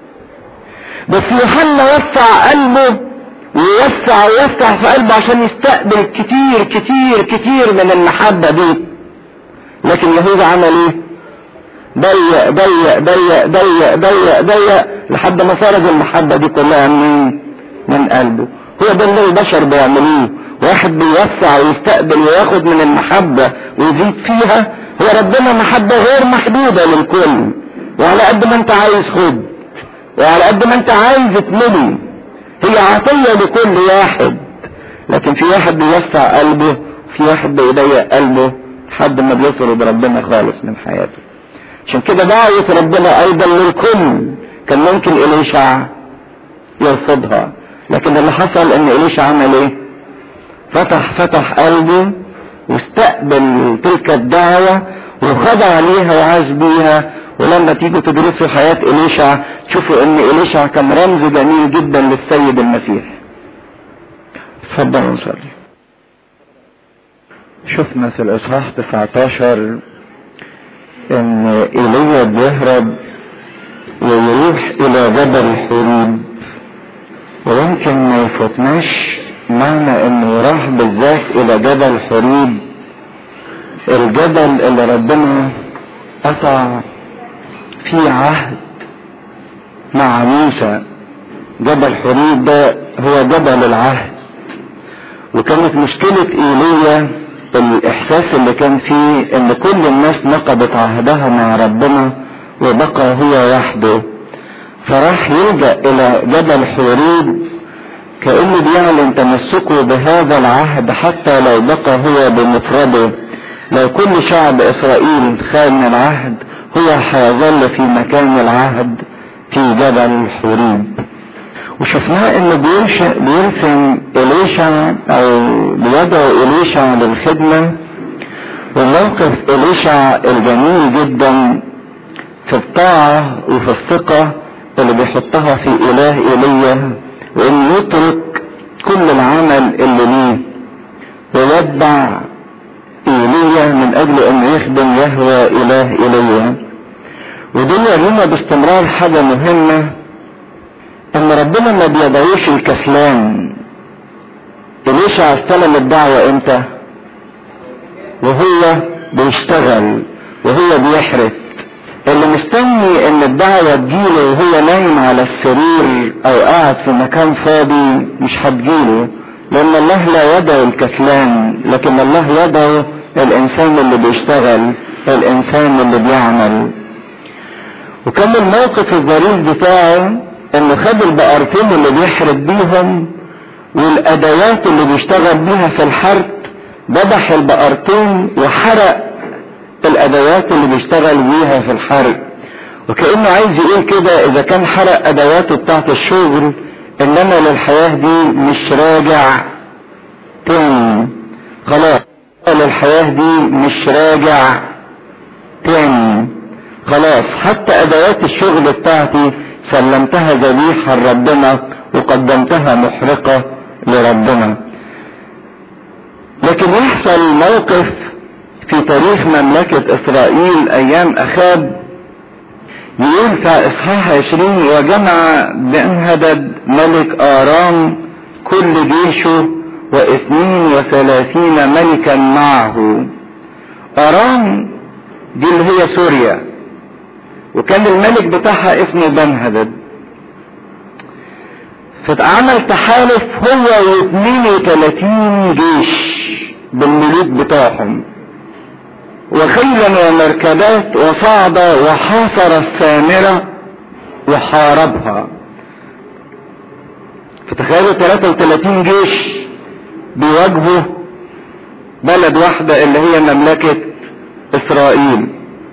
بس يوحنا وسع قلبه ويوسع ويوسع في قلبه عشان يستقبل كتير كتير كتير من المحبة دي لكن يهوذا عمل ايه ضيق ضيق ضيق ضيق ضيق ضيق لحد ما صارت المحبة دي كلها من من قلبه هو ده اللي البشر بيعملوه واحد بيوسع ويستقبل وياخد من المحبة ويزيد فيها هو ربنا محبة غير محدودة للكل وعلى قد ما انت عايز خد وعلى قد ما انت عايز تملي هي عطية لكل واحد لكن في واحد بيوسع قلبه في واحد بيضيق قلبه لحد ما بيطرد ربنا خالص من حياته عشان كده دعوة ربنا ايضا للكل كان ممكن اليشع يرفضها لكن اللي حصل ان اليشع عمل ايه فتح فتح قلبه واستقبل تلك الدعوة وخضع ليها وعاش بيها ولما تيجوا تدرسوا حياة إليشع تشوفوا ان إليشع كان رمز جميل جدا للسيد المسيح اتفضلوا نصلي شفنا في الإصحاح 19 ان إيليا بيهرب ويروح الى جبل حريب ويمكن ما يفوتناش معنى انه راح بالذات الى جبل حريب الجبل اللي ربنا قطع فيه عهد مع موسى جبل حريب ده هو جبل العهد وكانت مشكلة ايليا الاحساس اللي كان فيه ان كل الناس نقضت عهدها مع ربنا وبقى هو وحده فراح يلجأ الى جبل حريب كأنه بيعلن تمسكه بهذا العهد حتى لو بقى هو بمفرده لو كل شعب اسرائيل خان العهد هو هيظل في مكان العهد في جبل حريب وشفناه انه بيرسم اليشع او بيدعو اليشع للخدمة وموقف اليشع الجميل جدا في الطاعة وفي الثقة اللي بيحطها في اله ايليا وانه يترك كل العمل اللي ليه ويتبع ايليا من اجل انه يخدم يهوى اله ايليا ودول يرينا باستمرار حاجة مهمة ان ربنا ما بيدعوش الكسلان اليشع استلم الدعوة امتى وهو بيشتغل وهو بيحرث اللي مستني ان الدعوة تجيله وهو نايم على السرير او قاعد في مكان فاضي مش هتجيله لان الله لا يدعو الكسلان لكن الله يدعو الانسان اللي بيشتغل الانسان اللي بيعمل وكان الموقف الظريف بتاعه انه خد البقرتين اللي بيحرق بيهم والادوات اللي بيشتغل بيها في الحرق ذبح البقرتين وحرق الادوات اللي بيشتغل بيها في الحرق وكأنه عايز يقول كده اذا كان حرق ادواته بتاعت الشغل انما للحياة دي مش راجع تاني خلاص للحياة دي مش راجع تاني خلاص حتى ادوات الشغل بتاعتي سلمتها ذبيحة لربنا وقدمتها محرقة لربنا لكن يحصل موقف في تاريخ مملكة اسرائيل ايام اخاب يقول في اصحاح عشرين وجمع بن ملك ارام كل جيشه واثنين وثلاثين ملكا معه ارام دي اللي هي سوريا وكان الملك بتاعها اسمه بنهدد فاتعمل تحالف هو و32 جيش بالملوك بتاعهم وخيلا ومركبات وصعد وحاصر السامرة وحاربها فتخيلوا 33 جيش بيواجهوا بلد واحدة اللي هي مملكة اسرائيل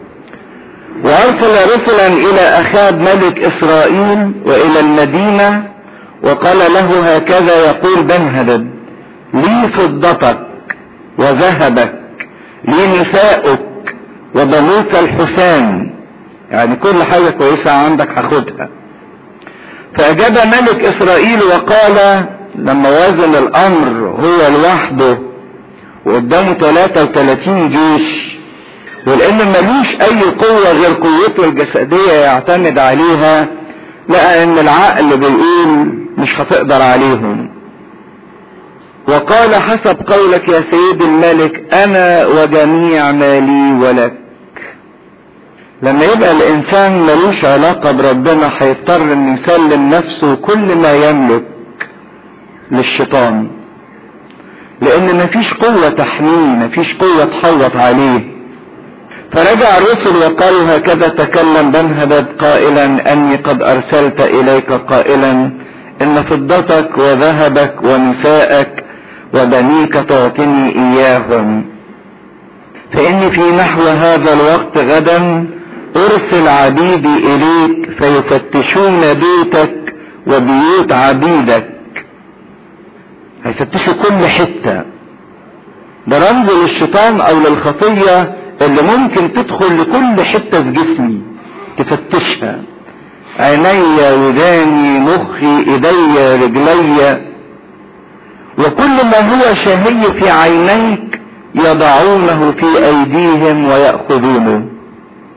وارسل رسلا الى اخاب ملك اسرائيل والى المدينة وقال له هكذا يقول بنهدد لي فضتك وذهبك لي نساؤك وبنوك الحسان يعني كل حاجة كويسة عندك هاخدها فاجاب ملك اسرائيل وقال لما وازن الامر هو لوحده وقدامه 33 جيش ولان ملوش اي قوة غير قوته الجسدية يعتمد عليها لقى ان العقل بيقول مش هتقدر عليهم وقال حسب قولك يا سيد الملك انا وجميع مالي ولك لما يبقى الانسان ملوش علاقة بربنا هيضطر ان يسلم نفسه كل ما يملك للشيطان لان مفيش قوة تحميه مفيش قوة تحوط عليه فرجع الرسل وقالوا هكذا تكلم بنهدد قائلا اني قد ارسلت اليك قائلا ان فضتك وذهبك ونساءك وبنيك تعطني اياهم فاني في نحو هذا الوقت غدا ارسل عبيدي اليك فيفتشون بيتك وبيوت عبيدك هيفتشوا كل حتة ده رمز للشيطان او للخطية اللي ممكن تدخل لكل حتة في جسمي تفتشها عيني وداني مخي ايديا رجلي وكل ما هو شهي في عينيك يضعونه في ايديهم ويأخذونه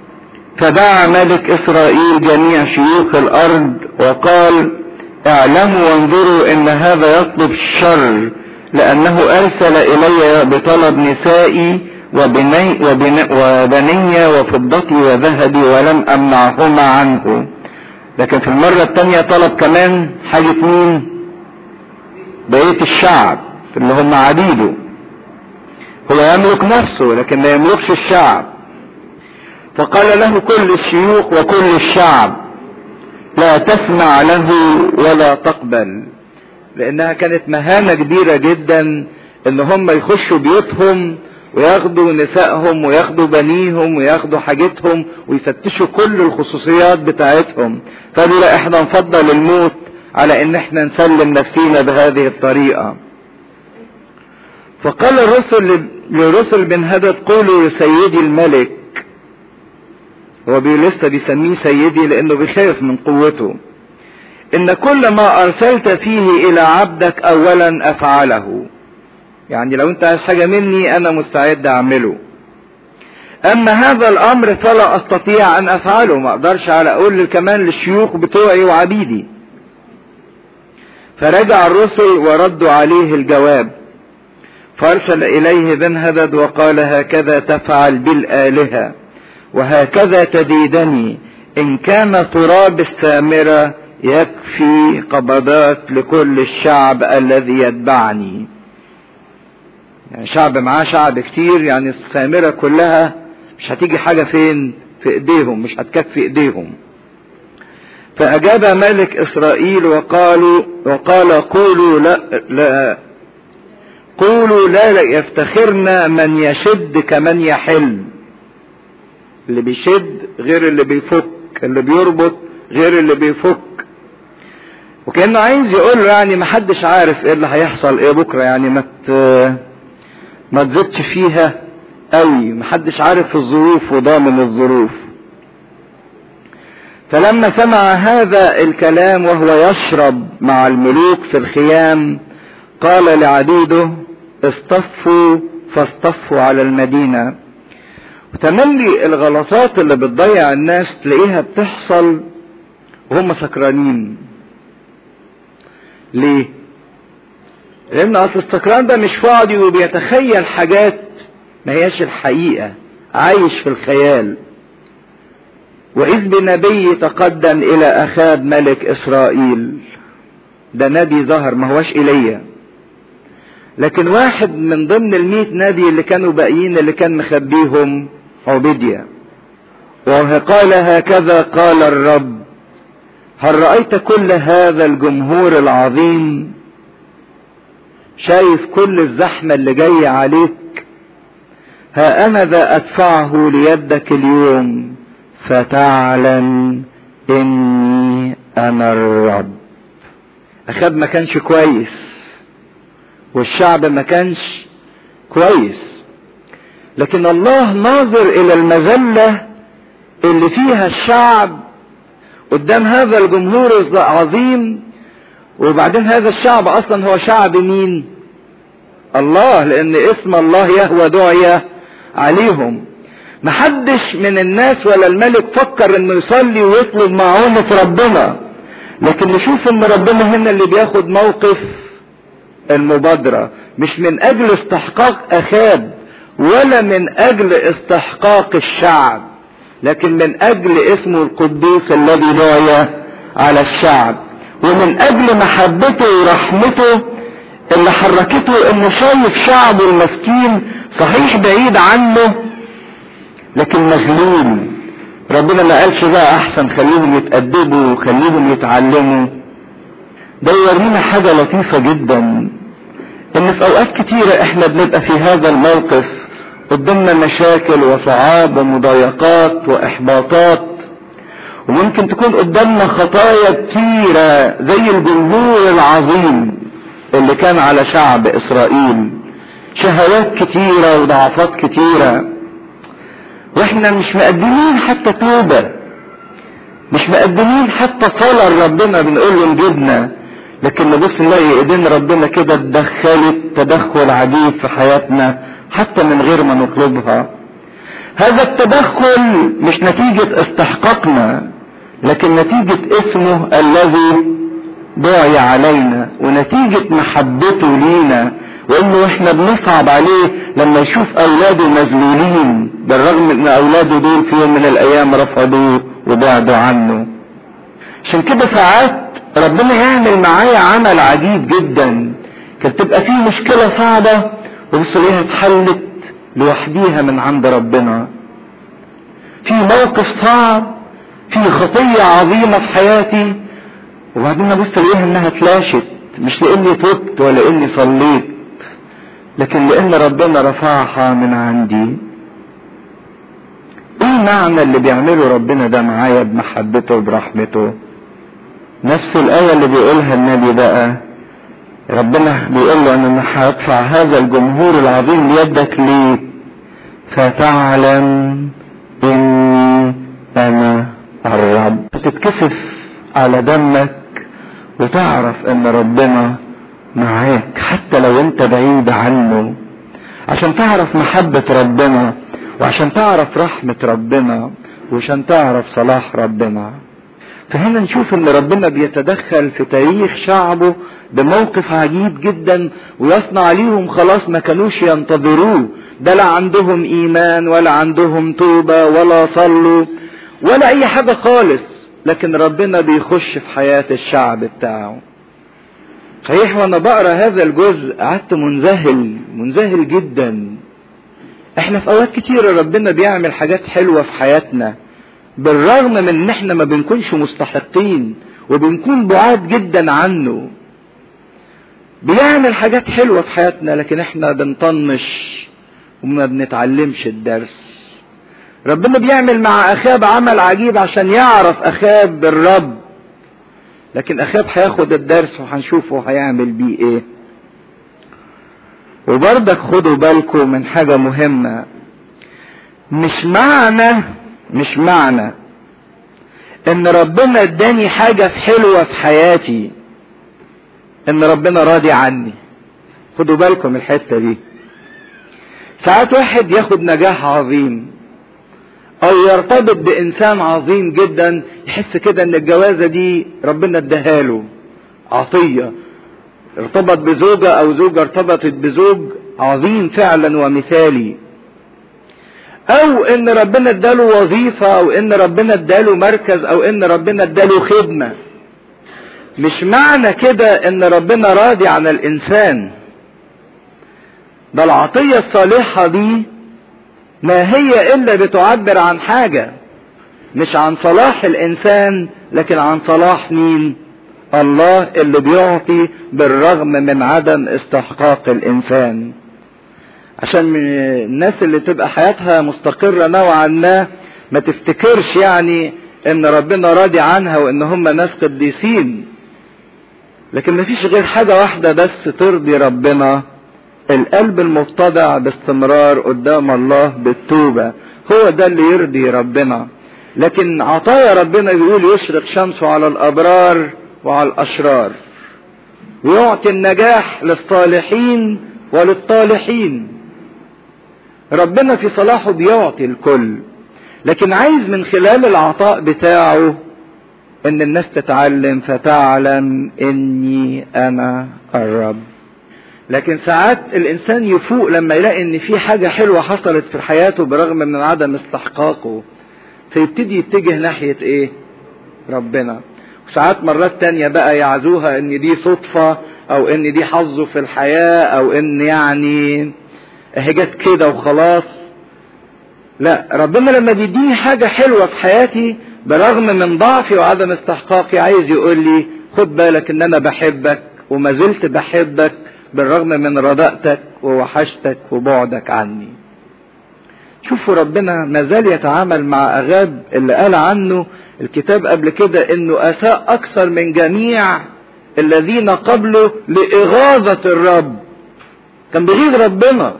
فدعا ملك اسرائيل جميع شيوخ الارض وقال اعلموا وانظروا ان هذا يطلب الشر لانه ارسل الي بطلب نسائي وبني وبني وبني وفضتي وذهبي ولم امنعهما عنه لكن في المرة التانية طلب كمان حاجة مين بقية الشعب اللي هم عبيده هو يملك نفسه لكن ما يملكش الشعب فقال له كل الشيوخ وكل الشعب لا تسمع له ولا تقبل لانها كانت مهانة كبيرة جدا ان هم يخشوا بيوتهم وياخدوا نسائهم وياخدوا بنيهم وياخدوا حاجتهم ويفتشوا كل الخصوصيات بتاعتهم فقالوا لا احنا نفضل الموت على ان احنا نسلم نفسينا بهذه الطريقة فقال الرسل لرسل بن هدد قولوا لسيدي الملك هو لسه بيسميه سيدي لانه بيخاف من قوته ان كل ما ارسلت فيه الى عبدك اولا افعله يعني لو انت عايز حاجة مني انا مستعد اعمله اما هذا الامر فلا استطيع ان افعله ما اقدرش على اقول كمان للشيوخ بتوعي وعبيدي فرجع الرسل وردوا عليه الجواب فارسل اليه بن هدد وقال هكذا تفعل بالالهه وهكذا تزيدني ان كان تراب السامره يكفي قبضات لكل الشعب الذي يتبعني يعني شعب معاه شعب كتير يعني السامرة كلها مش هتيجي حاجة فين في ايديهم مش هتكفي ايديهم فاجاب ملك اسرائيل وقالوا وقال قولوا لا, لا قولوا لا يفتخرنا من يشد كمن يحل اللي بيشد غير اللي بيفك اللي بيربط غير اللي بيفك وكانه عايز يقول له يعني محدش عارف ايه اللي هيحصل ايه بكره يعني ما ما تزدش فيها قوي محدش عارف الظروف وضامن الظروف فلما سمع هذا الكلام وهو يشرب مع الملوك في الخيام قال لعبيده اصطفوا فاصطفوا على المدينة وتملي الغلطات اللي بتضيع الناس تلاقيها بتحصل وهم سكرانين ليه لان اصل السكران ده مش فاضي وبيتخيل حاجات ما هياش الحقيقة عايش في الخيال واذ بنبي تقدم الى اخاب ملك اسرائيل ده نبي ظهر ما هوش ايليا لكن واحد من ضمن المئة نبي اللي كانوا باقيين اللي كان مخبيهم عبيديا وقال هكذا قال الرب هل رأيت كل هذا الجمهور العظيم شايف كل الزحمة اللي جاية عليك ها أنا ذا أدفعه ليدك اليوم فتعلم إني أنا الرب أخاب ما كانش كويس والشعب ما كانش كويس لكن الله ناظر إلى المذلة اللي فيها الشعب قدام هذا الجمهور العظيم وبعدين هذا الشعب اصلا هو شعب مين الله لان اسم الله يهوى دعية عليهم محدش من الناس ولا الملك فكر انه يصلي ويطلب معونة ربنا لكن نشوف ان ربنا هنا اللي بياخد موقف المبادرة مش من اجل استحقاق اخاب ولا من اجل استحقاق الشعب لكن من اجل اسمه القدوس الذي دعي على الشعب ومن اجل محبته ورحمته اللي حركته انه شايف شعبه المسكين صحيح بعيد عنه لكن مذلول ربنا ما قالش بقى احسن خليهم يتأدبوا وخليهم يتعلموا ده يورينا حاجة لطيفة جدا ان في اوقات كتيرة احنا بنبقى في هذا الموقف قدامنا مشاكل وصعاب ومضايقات واحباطات وممكن تكون قدامنا خطايا كتيرة زي الجمهور العظيم اللي كان على شعب اسرائيل شهوات كتيرة وضعفات كتيرة واحنا مش مقدمين حتى توبة مش مقدمين حتى صلاة لربنا بنقول له نجيبنا لكن نبص نلاقي ايدين ربنا كده اتدخلت تدخل عجيب في حياتنا حتى من غير ما نطلبها هذا التدخل مش نتيجة استحقاقنا لكن نتيجة اسمه الذي دعي علينا ونتيجة محبته لينا وانه احنا بنصعب عليه لما يشوف اولاده مذلولين بالرغم ان اولاده دول في يوم من الايام رفضوه وبعدوا عنه عشان كده ساعات ربنا يعمل معايا عمل عجيب جدا كانت تبقى فيه مشكلة صعبة وبص ليها اتحلت لوحديها من عند ربنا في موقف صعب في خطية عظيمة في حياتي وبعدين ابص الاقيها انها اتلاشت مش لاني تبت ولا اني صليت لكن لان ربنا رفعها من عندي ايه معنى اللي بيعمله ربنا ده معايا بمحبته وبرحمته نفس الآية اللي بيقولها النبي بقى ربنا بيقول له ان انا هدفع هذا الجمهور العظيم ليدك ليه فتعلم اني انا الرب تتكسف على دمك وتعرف ان ربنا معاك حتى لو انت بعيد عنه عشان تعرف محبة ربنا وعشان تعرف رحمة ربنا وعشان تعرف صلاح ربنا فهنا نشوف ان ربنا بيتدخل في تاريخ شعبه بموقف عجيب جدا ويصنع ليهم خلاص ما كانوش ينتظروه ده لا عندهم ايمان ولا عندهم توبة ولا صلوا ولا اي حاجة خالص لكن ربنا بيخش في حياة الشعب بتاعه صحيح وانا بقرا هذا الجزء قعدت منذهل منذهل جدا احنا في اوقات كتيرة ربنا بيعمل حاجات حلوة في حياتنا بالرغم من ان احنا ما بنكونش مستحقين وبنكون بعاد جدا عنه بيعمل حاجات حلوة في حياتنا لكن احنا بنطنش وما بنتعلمش الدرس ربنا بيعمل مع اخاب عمل عجيب عشان يعرف اخاب بالرب لكن اخاب هياخد الدرس وهنشوفه هيعمل بيه ايه وبرضك خدوا بالكم من حاجة مهمة مش معنى مش معنى ان ربنا اداني حاجة حلوة في حياتي ان ربنا راضي عني خدوا بالكم الحتة دي ساعات واحد ياخد نجاح عظيم او يرتبط بانسان عظيم جدا يحس كده ان الجوازة دي ربنا اداها له عطية ارتبط بزوجة او زوجة ارتبطت بزوج عظيم فعلا ومثالي او ان ربنا اداله وظيفة او ان ربنا اداله مركز او ان ربنا اداله خدمة مش معنى كده ان ربنا راضي عن الانسان ده العطية الصالحة دي ما هي الا بتعبر عن حاجة مش عن صلاح الانسان لكن عن صلاح مين الله اللي بيعطي بالرغم من عدم استحقاق الانسان عشان الناس اللي تبقى حياتها مستقرة نوعا ما ما تفتكرش يعني ان ربنا راضي عنها وان هم ناس قديسين لكن ما فيش غير حاجة واحدة بس ترضي ربنا القلب المتضع باستمرار قدام الله بالتوبة هو ده اللي يرضي ربنا لكن عطايا ربنا بيقول يشرق شمسه على الابرار وعلى الاشرار ويعطي النجاح للصالحين وللطالحين ربنا في صلاحه بيعطي الكل لكن عايز من خلال العطاء بتاعه ان الناس تتعلم فتعلم اني انا الرب لكن ساعات الانسان يفوق لما يلاقي ان في حاجة حلوة حصلت في حياته برغم من عدم استحقاقه فيبتدي يتجه ناحية ايه ربنا وساعات مرات تانية بقى يعزوها ان دي صدفة او ان دي حظه في الحياة او ان يعني اهي جت كده وخلاص لا ربنا لما بيديني حاجة حلوة في حياتي برغم من ضعفي وعدم استحقاقي عايز يقول لي خد بالك ان انا بحبك وما زلت بحبك بالرغم من رداءتك ووحشتك وبعدك عني شوفوا ربنا ما زال يتعامل مع اغاب اللي قال عنه الكتاب قبل كده انه اساء اكثر من جميع الذين قبله لاغاظة الرب كان بيغيظ ربنا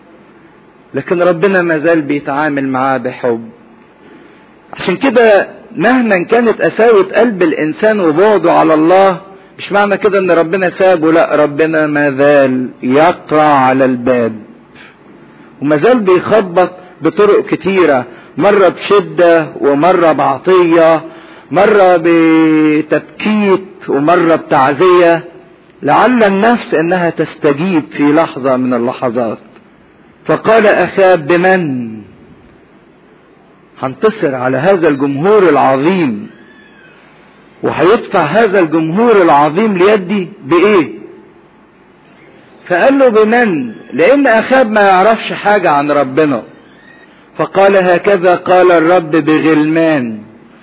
لكن ربنا ما زال بيتعامل معاه بحب عشان كده مهما كانت قساوة قلب الانسان وبعده على الله مش معنى كده ان ربنا سابه لا ربنا ما زال يقرع على الباب وما زال بيخبط بطرق كتيرة مرة بشدة ومرة بعطية مرة بتبكيت ومرة بتعزية لعل النفس انها تستجيب في لحظة من اللحظات فقال اخاب بمن هنتصر على هذا الجمهور العظيم وهيدفع هذا الجمهور العظيم ليدي بايه فقال له بمن لان اخاب ما يعرفش حاجة عن ربنا فقال هكذا قال الرب بغلمان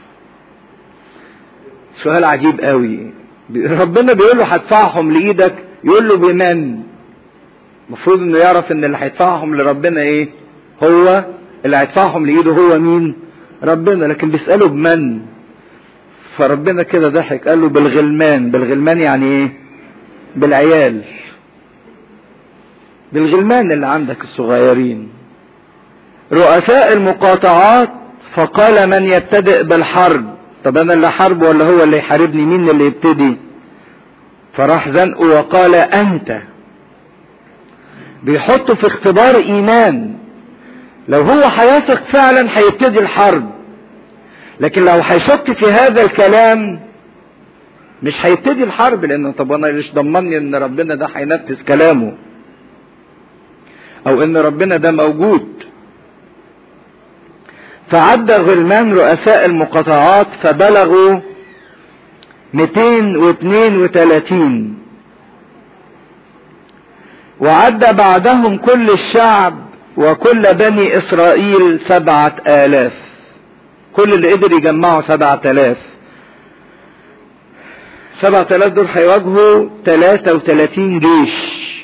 سؤال عجيب قوي ربنا بيقول له هدفعهم لايدك يقول له بمن المفروض انه يعرف ان اللي هيدفعهم لربنا ايه هو اللي هيدفعهم لايده هو مين ربنا لكن بيساله بمن فربنا كده ضحك قال له بالغلمان بالغلمان يعني ايه بالعيال بالغلمان اللي عندك الصغيرين رؤساء المقاطعات فقال من يبتدئ بالحرب طب انا اللي حرب ولا هو اللي يحاربني مين اللي يبتدي فراح زنقه وقال انت بيحطه في اختبار ايمان لو هو هيثق فعلا هيبتدي الحرب لكن لو هيشك في هذا الكلام مش هيبتدي الحرب لانه طب انا ليش ضمني ان ربنا ده هينفذ كلامه او ان ربنا ده موجود فعد غلمان رؤساء المقاطعات فبلغوا 232 وعد بعدهم كل الشعب وكل بني اسرائيل سبعة الاف كل اللي قدر يجمعوا سبعة الاف سبعة الاف دول هيواجهوا 33 جيش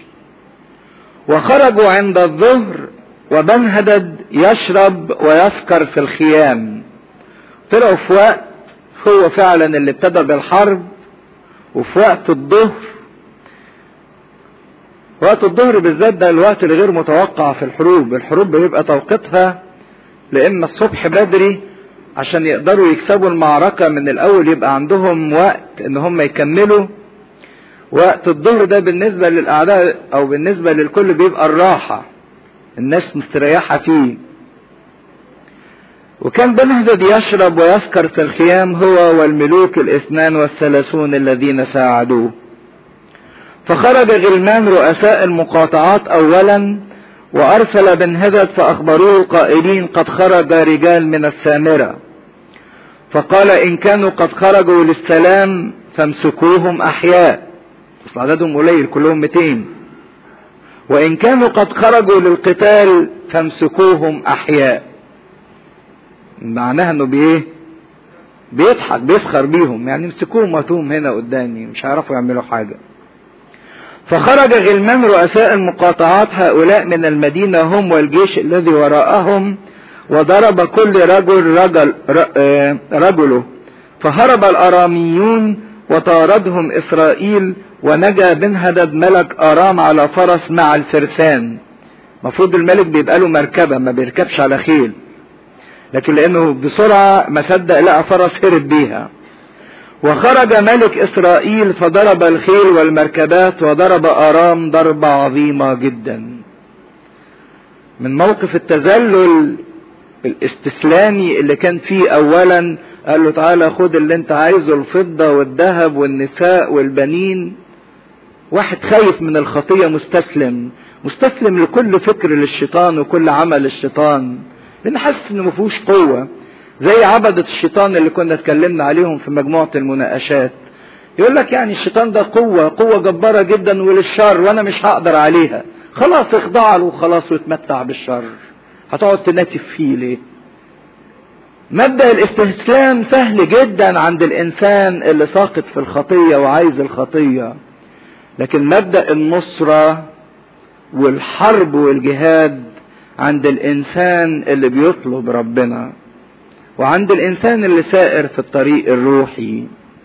وخرجوا عند الظهر وبنهدد يشرب ويسكر في الخيام طلعوا في وقت هو فعلا اللي ابتدى بالحرب وفي وقت الظهر وقت الظهر بالذات ده الوقت اللي غير متوقع في الحروب الحروب بيبقى توقيتها لإما الصبح بدري عشان يقدروا يكسبوا المعركة من الأول يبقى عندهم وقت إن هم يكملوا وقت الظهر ده بالنسبة للأعداء أو بالنسبة للكل بيبقى الراحة الناس مستريحة فيه وكان بنهدد يشرب ويسكر في الخيام هو والملوك الاثنان والثلاثون الذين ساعدوه فخرج غلمان رؤساء المقاطعات اولا وارسل بنهدد فاخبروه قائلين قد خرج رجال من السامرة فقال ان كانوا قد خرجوا للسلام فامسكوهم احياء اصل عددهم قليل كلهم 200 وإن كانوا قد خرجوا للقتال فامسكوهم أحياء معناها انه بايه بيضحك بيسخر بيهم يعني امسكوهم واتوهم هنا قدامي مش هيعرفوا يعملوا حاجة فخرج غلمان رؤساء المقاطعات هؤلاء من المدينة هم والجيش الذي وراءهم وضرب كل رجل رجل رجله فهرب الاراميون وطاردهم اسرائيل ونجا بن هدد ملك ارام على فرس مع الفرسان المفروض الملك بيبقى له مركبه ما بيركبش على خيل لكن لانه بسرعه ما صدق لقى فرس هرب بيها وخرج ملك اسرائيل فضرب الخيل والمركبات وضرب ارام ضربه عظيمه جدا من موقف التذلل الاستسلامي اللي كان فيه اولا قال له تعالى خد اللي انت عايزه الفضه والذهب والنساء والبنين واحد خايف من الخطيه مستسلم مستسلم لكل فكر للشيطان وكل عمل الشيطان لان حاسس انه ما فيهوش قوه زي عبدة الشيطان اللي كنا اتكلمنا عليهم في مجموعة المناقشات يقول لك يعني الشيطان ده قوة قوة جبارة جدا وللشر وانا مش هقدر عليها خلاص اخضع له وخلاص واتمتع بالشر هتقعد تناتف فيه ليه مبدأ الاستسلام سهل جدا عند الانسان اللي ساقط في الخطية وعايز الخطية لكن مبدأ النصرة والحرب والجهاد عند الانسان اللي بيطلب ربنا وعند الانسان اللي سائر في الطريق الروحي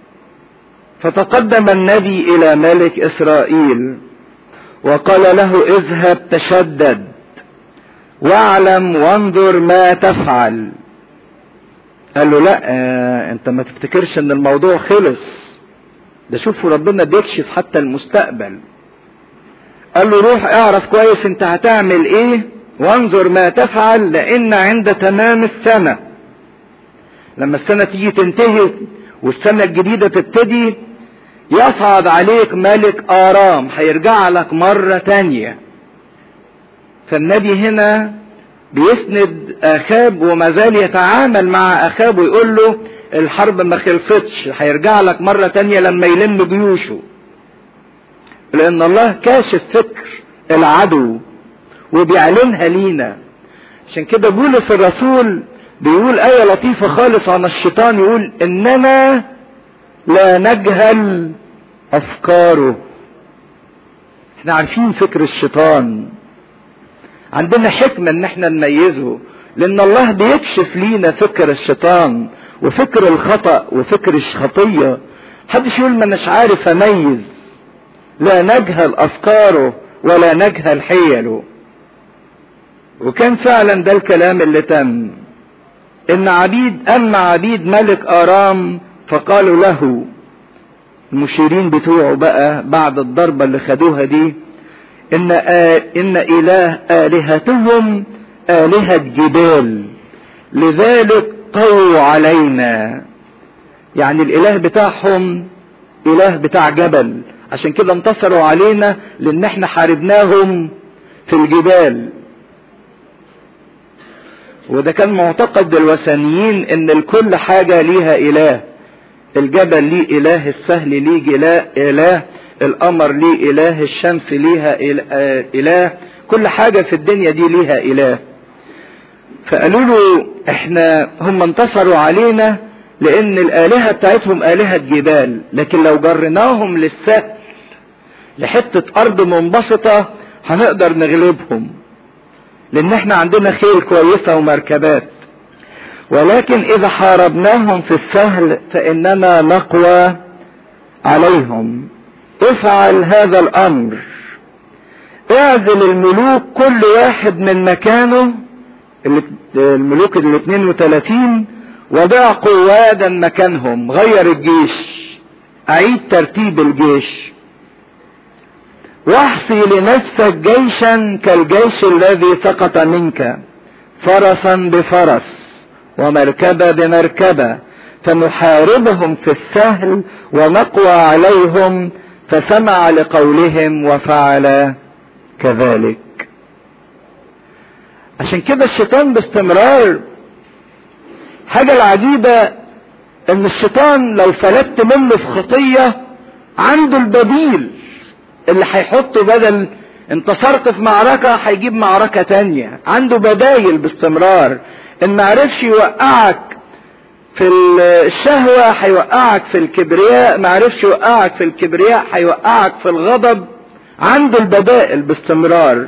فتقدم النبي الى ملك اسرائيل وقال له اذهب تشدد واعلم وانظر ما تفعل قال له لا آه انت ما تفتكرش ان الموضوع خلص ده شوفوا ربنا بيكشف حتى المستقبل قال له روح اعرف كويس انت هتعمل ايه وانظر ما تفعل لان عند تمام السنة لما السنة تيجي تنتهي والسنة الجديدة تبتدي يصعد عليك ملك آرام هيرجع لك مرة تانية فالنبي هنا بيسند اخاب وما زال يتعامل مع اخاب ويقول له الحرب ما خلصتش هيرجع لك مرة تانية لما يلم جيوشه لان الله كاشف فكر العدو وبيعلنها لينا عشان كده بولس الرسول بيقول آية لطيفة خالص عن الشيطان يقول إننا لا نجهل أفكاره احنا عارفين فكر الشيطان عندنا حكمة ان احنا نميزه لان الله بيكشف لينا فكر الشيطان وفكر الخطأ وفكر الخطية محدش يقول ما اناش عارف اميز لا نجهل افكاره ولا نجهل حيله وكان فعلا ده الكلام اللي تم ان عبيد اما عبيد ملك ارام فقالوا له المشيرين بتوعه بقى بعد الضربة اللي خدوها دي ان آه ان اله الهتهم الهة جبال لذلك قووا علينا يعني الاله بتاعهم اله بتاع جبل عشان كده انتصروا علينا لان احنا حاربناهم في الجبال وده كان معتقد الوثنيين ان الكل حاجة ليها اله الجبل ليه اله السهل ليه جلاء اله القمر ليه اله الشمس ليها اله كل حاجة في الدنيا دي ليها اله فقالوا له احنا هم انتصروا علينا لان الالهة بتاعتهم الهة جبال لكن لو جرناهم للسهل لحتة ارض منبسطة هنقدر نغلبهم لان احنا عندنا خيل كويسة ومركبات ولكن اذا حاربناهم في السهل فاننا نقوى عليهم افعل هذا الامر اعزل الملوك كل واحد من مكانه الملوك ال 32 وضع قوادا مكانهم غير الجيش اعيد ترتيب الجيش واحصي لنفسك جيشا كالجيش الذي سقط منك فرسا بفرس ومركبة بمركبة فنحاربهم في السهل ونقوى عليهم فسمع لقولهم وفعل كذلك عشان كده الشيطان باستمرار حاجة العجيبة ان الشيطان لو فلتت منه في خطية عنده البديل اللي هيحطه بدل انتصرت في معركة هيجيب معركة تانية عنده بدايل باستمرار ان معرفش يوقعك في الشهوة هيوقعك في الكبرياء معرفش يوقعك في الكبرياء هيوقعك في الغضب عنده البدائل باستمرار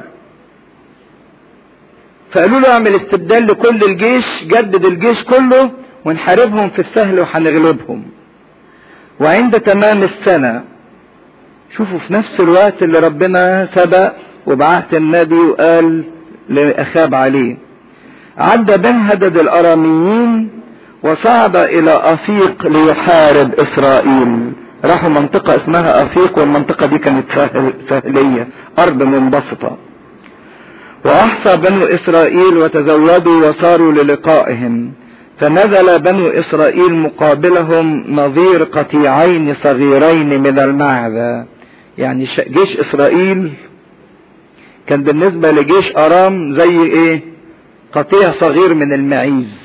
فقالوا له اعمل استبدال لكل الجيش جدد الجيش كله ونحاربهم في السهل وهنغلبهم وعند تمام السنة شوفوا في نفس الوقت اللي ربنا سبق وبعت النبي وقال لأخاب عليه عدى بن هدد الأراميين وصعد إلى أفيق ليحارب إسرائيل راحوا منطقة اسمها أفيق والمنطقة دي كانت سهل سهلية أرض منبسطة وأحصى بنو إسرائيل وتزودوا وصاروا للقائهم فنزل بنو إسرائيل مقابلهم نظير قطيعين صغيرين من المعدة يعني جيش إسرائيل كان بالنسبة لجيش أرام زي إيه قطيع صغير من المعيز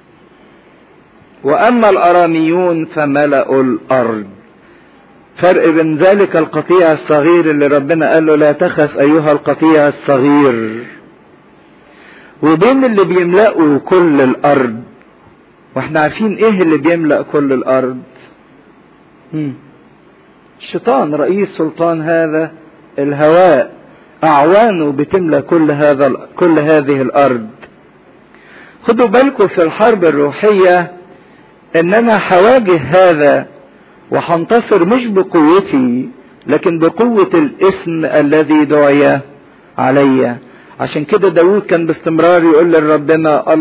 وأما الأراميون فملأوا الأرض فرق بين ذلك القطيع الصغير اللي ربنا قال له لا تخف أيها القطيع الصغير وبين اللي بيملأوا كل الأرض واحنا عارفين ايه اللي بيملأ كل الأرض هم. الشيطان رئيس سلطان هذا الهواء أعوانه بتملأ كل هذا كل هذه الأرض خدوا بالكم في الحرب الروحية ان انا هواجه هذا وهنتصر مش بقوتي لكن بقوة الاسم الذي دعي علي عشان كده داود كان باستمرار يقول لربنا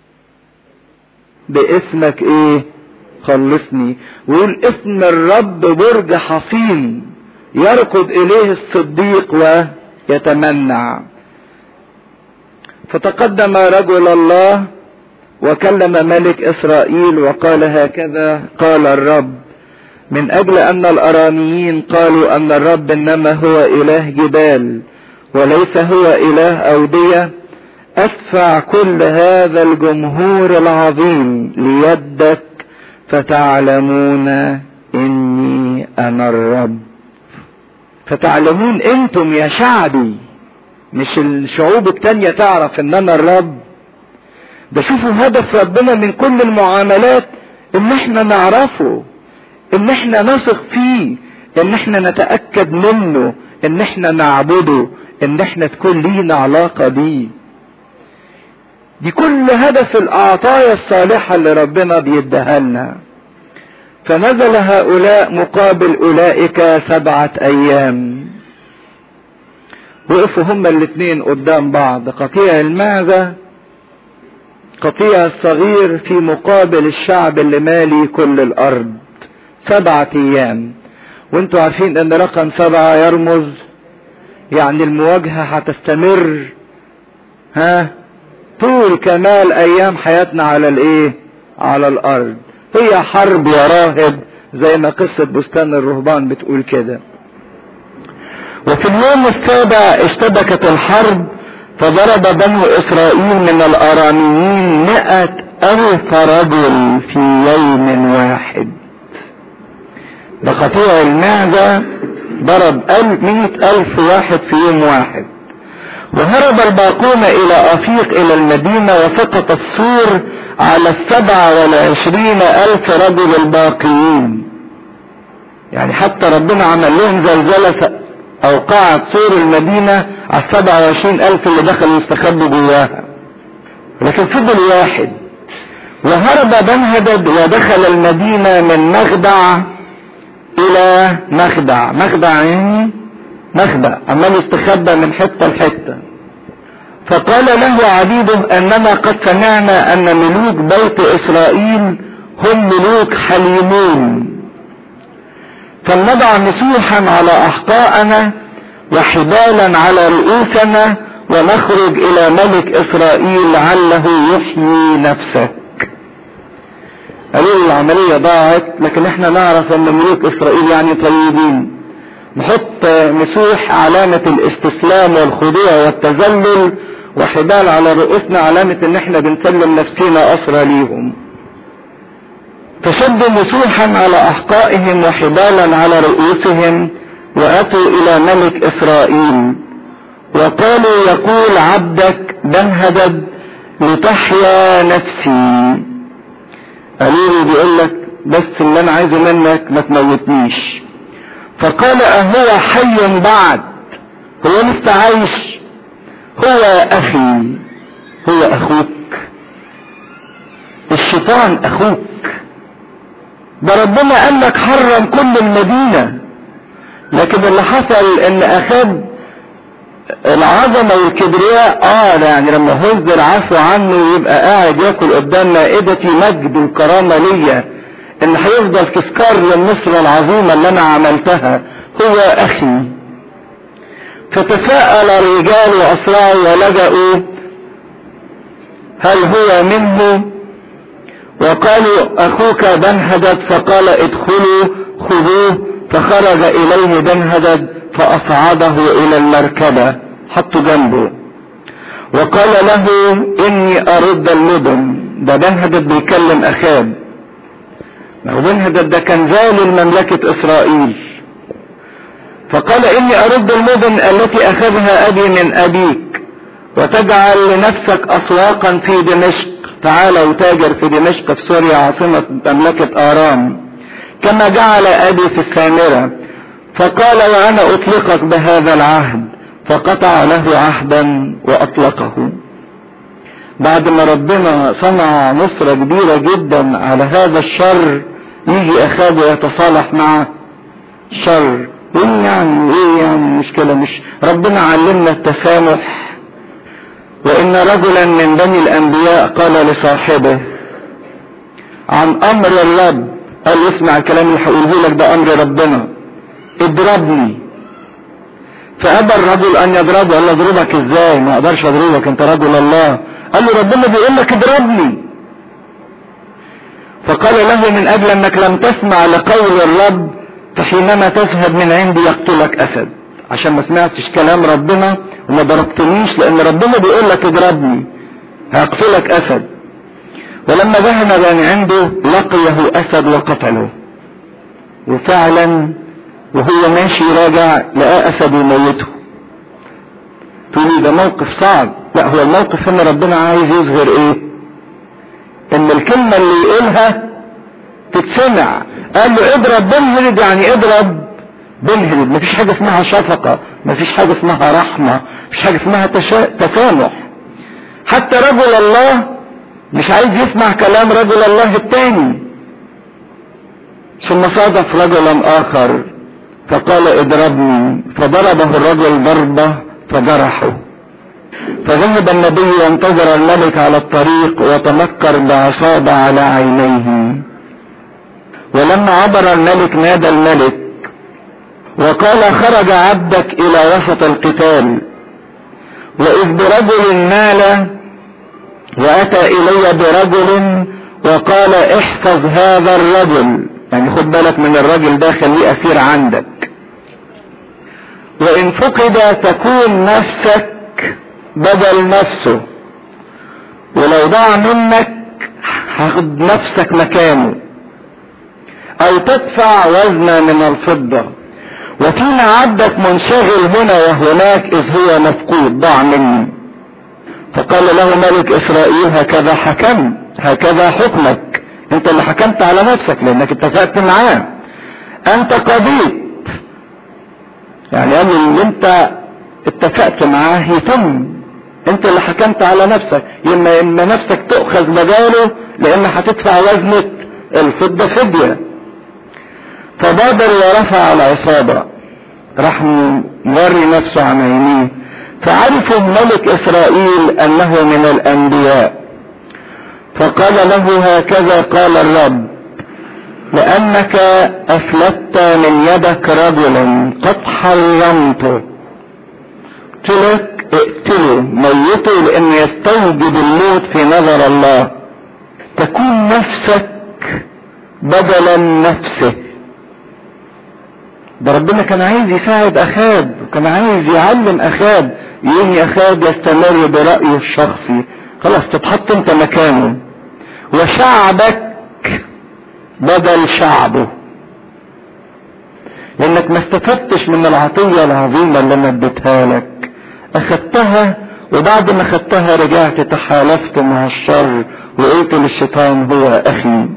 باسمك ايه خلصني ويقول اسم الرب برج حصين يركض اليه الصديق ويتمنع فتقدم رجل الله وكلم ملك اسرائيل وقال هكذا قال الرب من اجل ان الاراميين قالوا ان الرب انما هو اله جبال وليس هو اله اوديه ادفع كل هذا الجمهور العظيم ليدك فتعلمون اني انا الرب فتعلمون انتم يا شعبي مش الشعوب التانية تعرف ان انا الرب ده شوفوا هدف ربنا من كل المعاملات ان احنا نعرفه ان احنا نثق فيه ان احنا نتأكد منه ان احنا نعبده ان احنا تكون لينا علاقة بيه دي كل هدف الأعطايا الصالحة اللي ربنا بيديها لنا فنزل هؤلاء مقابل أولئك سبعة أيام وقفوا هما الاثنين قدام بعض قطيع المعزة قطيع الصغير في مقابل الشعب اللي مالي كل الأرض سبعة أيام وانتوا عارفين ان رقم سبعة يرمز يعني المواجهة هتستمر ها طول كمال ايام حياتنا على الايه على الارض هي حرب يا راهب زي ما قصة بستان الرهبان بتقول كده وفي اليوم السابع اشتبكت الحرب فضرب بنو اسرائيل من الاراميين مئة الف رجل في يوم واحد بقطيع المعزة ضرب ألف مئة ألف واحد في يوم واحد وهرب الباقون إلى أفيق إلى المدينة وسقط السور على السبعة والعشرين ألف رجل الباقيين يعني حتى ربنا عمل لهم زلزلة أوقعت سور المدينة على السبعة وعشرين ألف اللي دخلوا يستخبوا جواها لكن فضل واحد وهرب بنهدد ودخل المدينة من مخدع إلى مخدع مخدع يعني مخدع عمال يستخبى من حتة لحتة فقال له عبيده اننا قد سمعنا ان ملوك بيت اسرائيل هم ملوك حليمون فلنضع مسوحا على احقائنا وحبالا على رؤوسنا ونخرج الى ملك اسرائيل لعله يحيي نفسك قالوا العملية ضاعت لكن احنا نعرف ان ملوك اسرائيل يعني طيبين نحط مسوح علامة الاستسلام والخضوع والتذلل وحبال على رؤوسنا علامة ان احنا بنسلم نفسنا اسرى ليهم فشدوا مسوحا على احقائهم وحبالا على رؤوسهم واتوا الى ملك اسرائيل وقالوا يقول عبدك بنهدد لتحيا نفسي قالوا لي بيقول لك بس اللي انا عايزه منك ما تموتنيش فقال اهو حي بعد هو لسه عايش هو اخي هو اخوك الشيطان اخوك ده ربنا قال لك حرم كل المدينة لكن اللي حصل ان اخذ العظمة والكبرياء اه ده يعني لما هز العفو عنه يبقى قاعد ياكل قدام مائدتي مجد وكرامة ليا ان هيفضل تذكار للنصرة العظيمة اللي انا عملتها هو اخي فتساءل الرجال واسرعوا ولجأوا هل هو منه وقالوا اخوك بنهدد فقال ادخلوا خذوه فخرج اليه بنهدد فاصعده الى المركبة حطوا جنبه وقال له اني ارد المدن ده بنهدد بيكلم اخاب بنهدد ده كان زال مملكة اسرائيل فقال اني ارد المدن التي اخذها ابي من ابيك وتجعل لنفسك اسواقا في دمشق تعال وتاجر في دمشق في سوريا عاصمة مملكة ارام كما جعل ابي في السامرة فقال وانا اطلقك بهذا العهد فقطع له عهدا واطلقه بعد ما ربنا صنع نصرة كبيرة جدا على هذا الشر يجي اخاب ويتصالح مع الشر ايه يعني ايه يعني المشكلة مش ربنا علمنا التسامح وان رجلا من بني الانبياء قال لصاحبه عن امر الرب قال اسمع الكلام اللي هقوله لك ده امر ربنا اضربني فابى الرجل ان يضربه قال له اضربك ازاي ما اقدرش اضربك انت رجل الله قال له ربنا بيقول لك اضربني فقال له من اجل انك لم تسمع لقول الرب فحينما تذهب من عندي يقتلك اسد عشان ما سمعتش كلام ربنا وما ضربتنيش لان ربنا بيقول لك اضربني هيقتلك اسد ولما ذهب من عنده لقيه اسد وقتله وفعلا وهو ماشي راجع لقى اسد وموته تقولي ده موقف صعب لا هو الموقف ان ربنا عايز يظهر ايه ان الكلمة اللي يقولها تتسمع قال له اضرب بنهرد يعني اضرب بنهرد مفيش حاجة اسمها شفقة مفيش حاجة اسمها رحمة مفيش حاجة اسمها تشا... تسامح حتى رجل الله مش عايز يسمع كلام رجل الله التاني ثم صادف رجلا اخر فقال اضربني فضربه الرجل ضربة فجرحه فذهب النبي وانتظر الملك على الطريق وتمكر بعصابة على عينيه ولما عبر الملك نادى الملك وقال خرج عبدك الى وسط القتال واذ برجل مال واتى الي برجل وقال احفظ هذا الرجل يعني خد بالك من الرجل ده خليه اسير عندك وان فقد تكون نفسك بدل نفسه ولو ضاع منك هاخد نفسك مكانه او تدفع وزنا من الفضة وكان عبدك منشغل هنا وهناك اذ هو مفقود ضاع مني فقال له ملك اسرائيل هكذا حكمت هكذا حكمك انت اللي حكمت على نفسك لانك اتفقت معاه انت قضيت يعني قال اللي انت اتفقت معاه يتم انت اللي حكمت على نفسك اما اما نفسك تؤخذ بداله لان هتدفع وزنة الفضة فدية فبادر ورفع العصابة راح موري نفسه عن عينيه فعرفوا ملك اسرائيل انه من الانبياء فقال له هكذا قال الرب لانك افلتت من يدك رجلا قد حرمته قلت لك اقتله موته لانه يستوجب الموت في نظر الله تكون نفسك بدلا نفسه ده ربنا كان عايز يساعد اخاب وكان عايز يعلم اخاب يقول اخاب يستمر برأيه الشخصي خلاص تتحط انت مكانه وشعبك بدل شعبه لانك ما استفدتش من العطية العظيمة اللي انا اديتها لك اخدتها وبعد ما اخدتها رجعت تحالفت مع الشر وقلت للشيطان هو اخي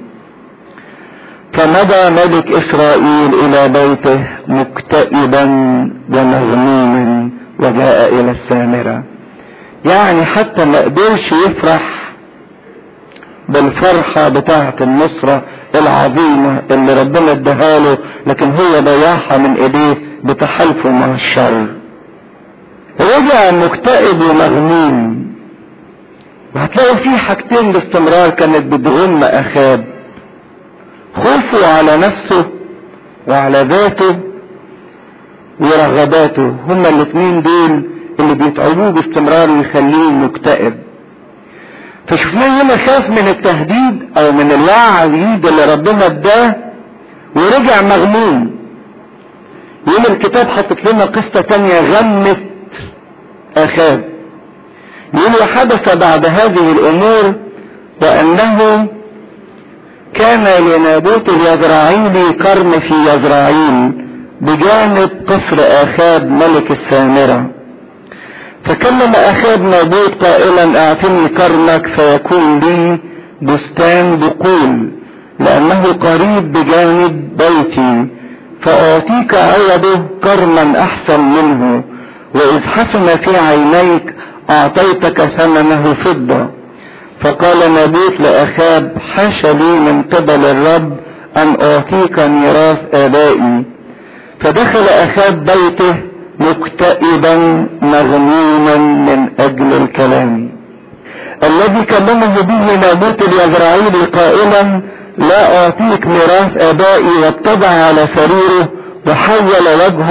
فمضى ملك اسرائيل الى بيته مكتئبا ومغموما وجاء الى السامرة يعني حتى ما قدرش يفرح بالفرحة بتاعة النصرة العظيمة اللي ربنا اداها له لكن هو ضيعها من ايديه بتحالفه مع الشر رجع مكتئب ومغموم وهتلاقوا في حاجتين باستمرار كانت بتغم اخاب خوفه على نفسه وعلى ذاته ورغباته هما الاثنين دول اللي بيتعبوه باستمرار ويخليه مكتئب فشفناه هنا خاف من التهديد او من الوعد اللي ربنا اداه ورجع مغموم يوم الكتاب حطت لنا قصة تانية غمت اخاب يقول وحدث بعد هذه الامور وانه كان لنابوت اليزرعيلي قرن في يزرعيل بجانب قصر اخاب ملك السامره فكلم اخاب نابوت قائلا اعطني كرمك فيكون لي بستان بقول لانه قريب بجانب بيتي فاعطيك عوضه كرما احسن منه واذ حسن في عينيك اعطيتك ثمنه فضة فقال نابوت لاخاب حاش لي من قبل الرب ان اعطيك ميراث ابائي فدخل اخاب بيته مكتئبا مغموما من اجل الكلام الذي كلمه به نابوت اليزرعيلي قائلا لا اعطيك ميراث ابائي واتبع على سريره وحول وجهه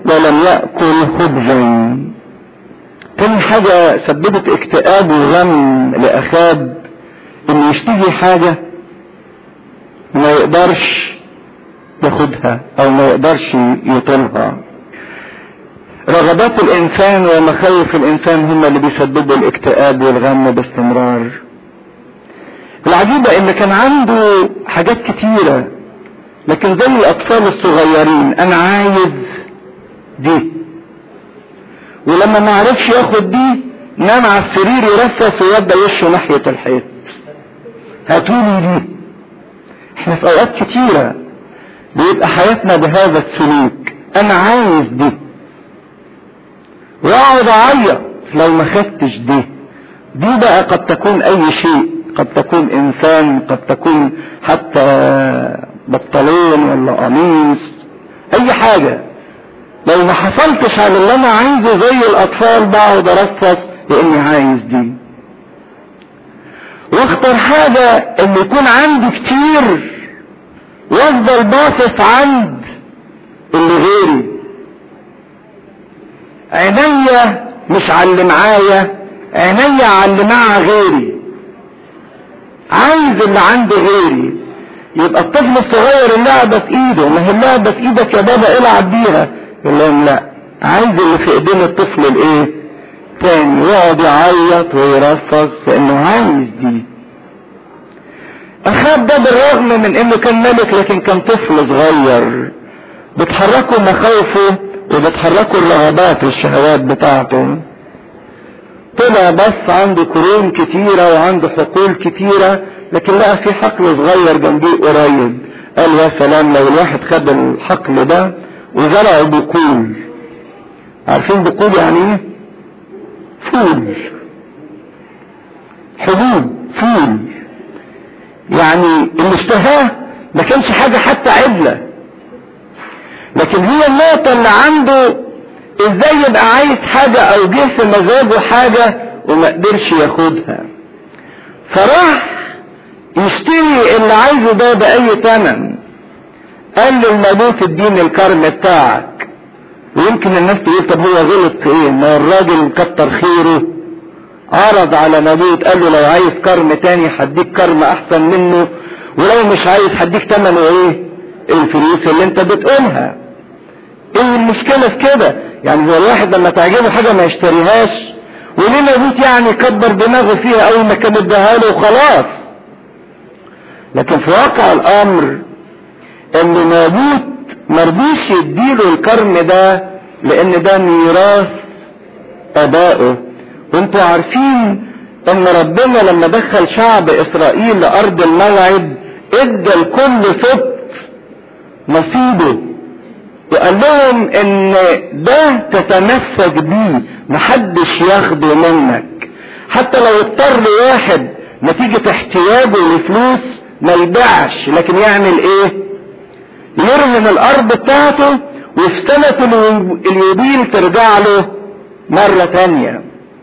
ولم يأكل خبزا تاني حاجة سببت اكتئاب وغم لأخاب انه يشتهي حاجة ما يقدرش ياخدها او ما يقدرش يطلبها رغبات الانسان ومخاوف الانسان هم اللي بيسببوا الاكتئاب والغم باستمرار العجيبة ان كان عنده حاجات كتيرة لكن زي الاطفال الصغيرين انا عايز دي ولما ما عرفش ياخد دي نام على السرير يرفس ويبدا وشه ناحية الحيط هاتولي دي احنا في اوقات كتيرة بيبقى حياتنا بهذا السلوك انا عايز دي واقعد اعيط لو ما خدتش دي دي بقى قد تكون اي شيء قد تكون انسان قد تكون حتى بطلون ولا قميص اي حاجة لو ما حصلتش على اللي انا عايزه زي الاطفال بقعد ارفص لاني عايز دي واختار حاجة ان يكون عندي كتير وافضل باصص عند اللي غيري عينيا مش على اللي معايا عينيا على اللي مع غيري عايز اللي عند غيري يبقى الطفل الصغير اللعبة في ايده ما هي اللعبة في ايدك يا بابا العب بيها يقول لهم لا عايز اللي في ايدين الطفل الايه تاني يقعد يعيط ويرفص لانه عايز دي اخاب ده بالرغم من انه كان ملك لكن كان طفل صغير بتحركه مخاوفه وبتحركه الرغبات والشهوات بتاعته طلع بس عنده قرون كتيرة وعنده حقول كتيرة لكن لقى في حقل صغير جنبيه قريب قال يا سلام لو الواحد خد الحقل ده وزرعه بقول عارفين بقول يعني ايه فول حبوب فول يعني اللي اشتهاه ما كانش حاجة حتى عدلة لكن هي النقطة اللي عنده ازاي يبقى عايز حاجة او جه في مزاجه حاجة وما قدرش ياخدها فراح يشتري اللي عايزه ده بأي ثمن قال للمبوت اديني الكرم بتاعك ويمكن الناس تقول طب هو غلط في ايه ما الراجل كتر خيره عرض على نبوت قال له لو عايز كرم تاني هديك كرم احسن منه ولو مش عايز هديك ثمنه ايه الفلوس اللي انت بتقولها ايه المشكلة في كده يعني هو الواحد لما تعجبه حاجة ما يشتريهاش وليه نبوت يعني يكبر دماغه فيها اول ما كان اداها له وخلاص لكن في واقع الامر ان نابوت مرضيش يديله الكرم ده لان ده ميراث ابائه وانتوا عارفين ان ربنا لما دخل شعب اسرائيل لارض الموعد ادى لكل سبط نصيبه وقال لهم ان ده تتمسك بيه محدش ياخده منك حتى لو اضطر واحد نتيجة احتياجه لفلوس ما يبيعش لكن يعمل ايه يرهن الارض بتاعته وفي سنة اليوبيل ترجع له مرة تانية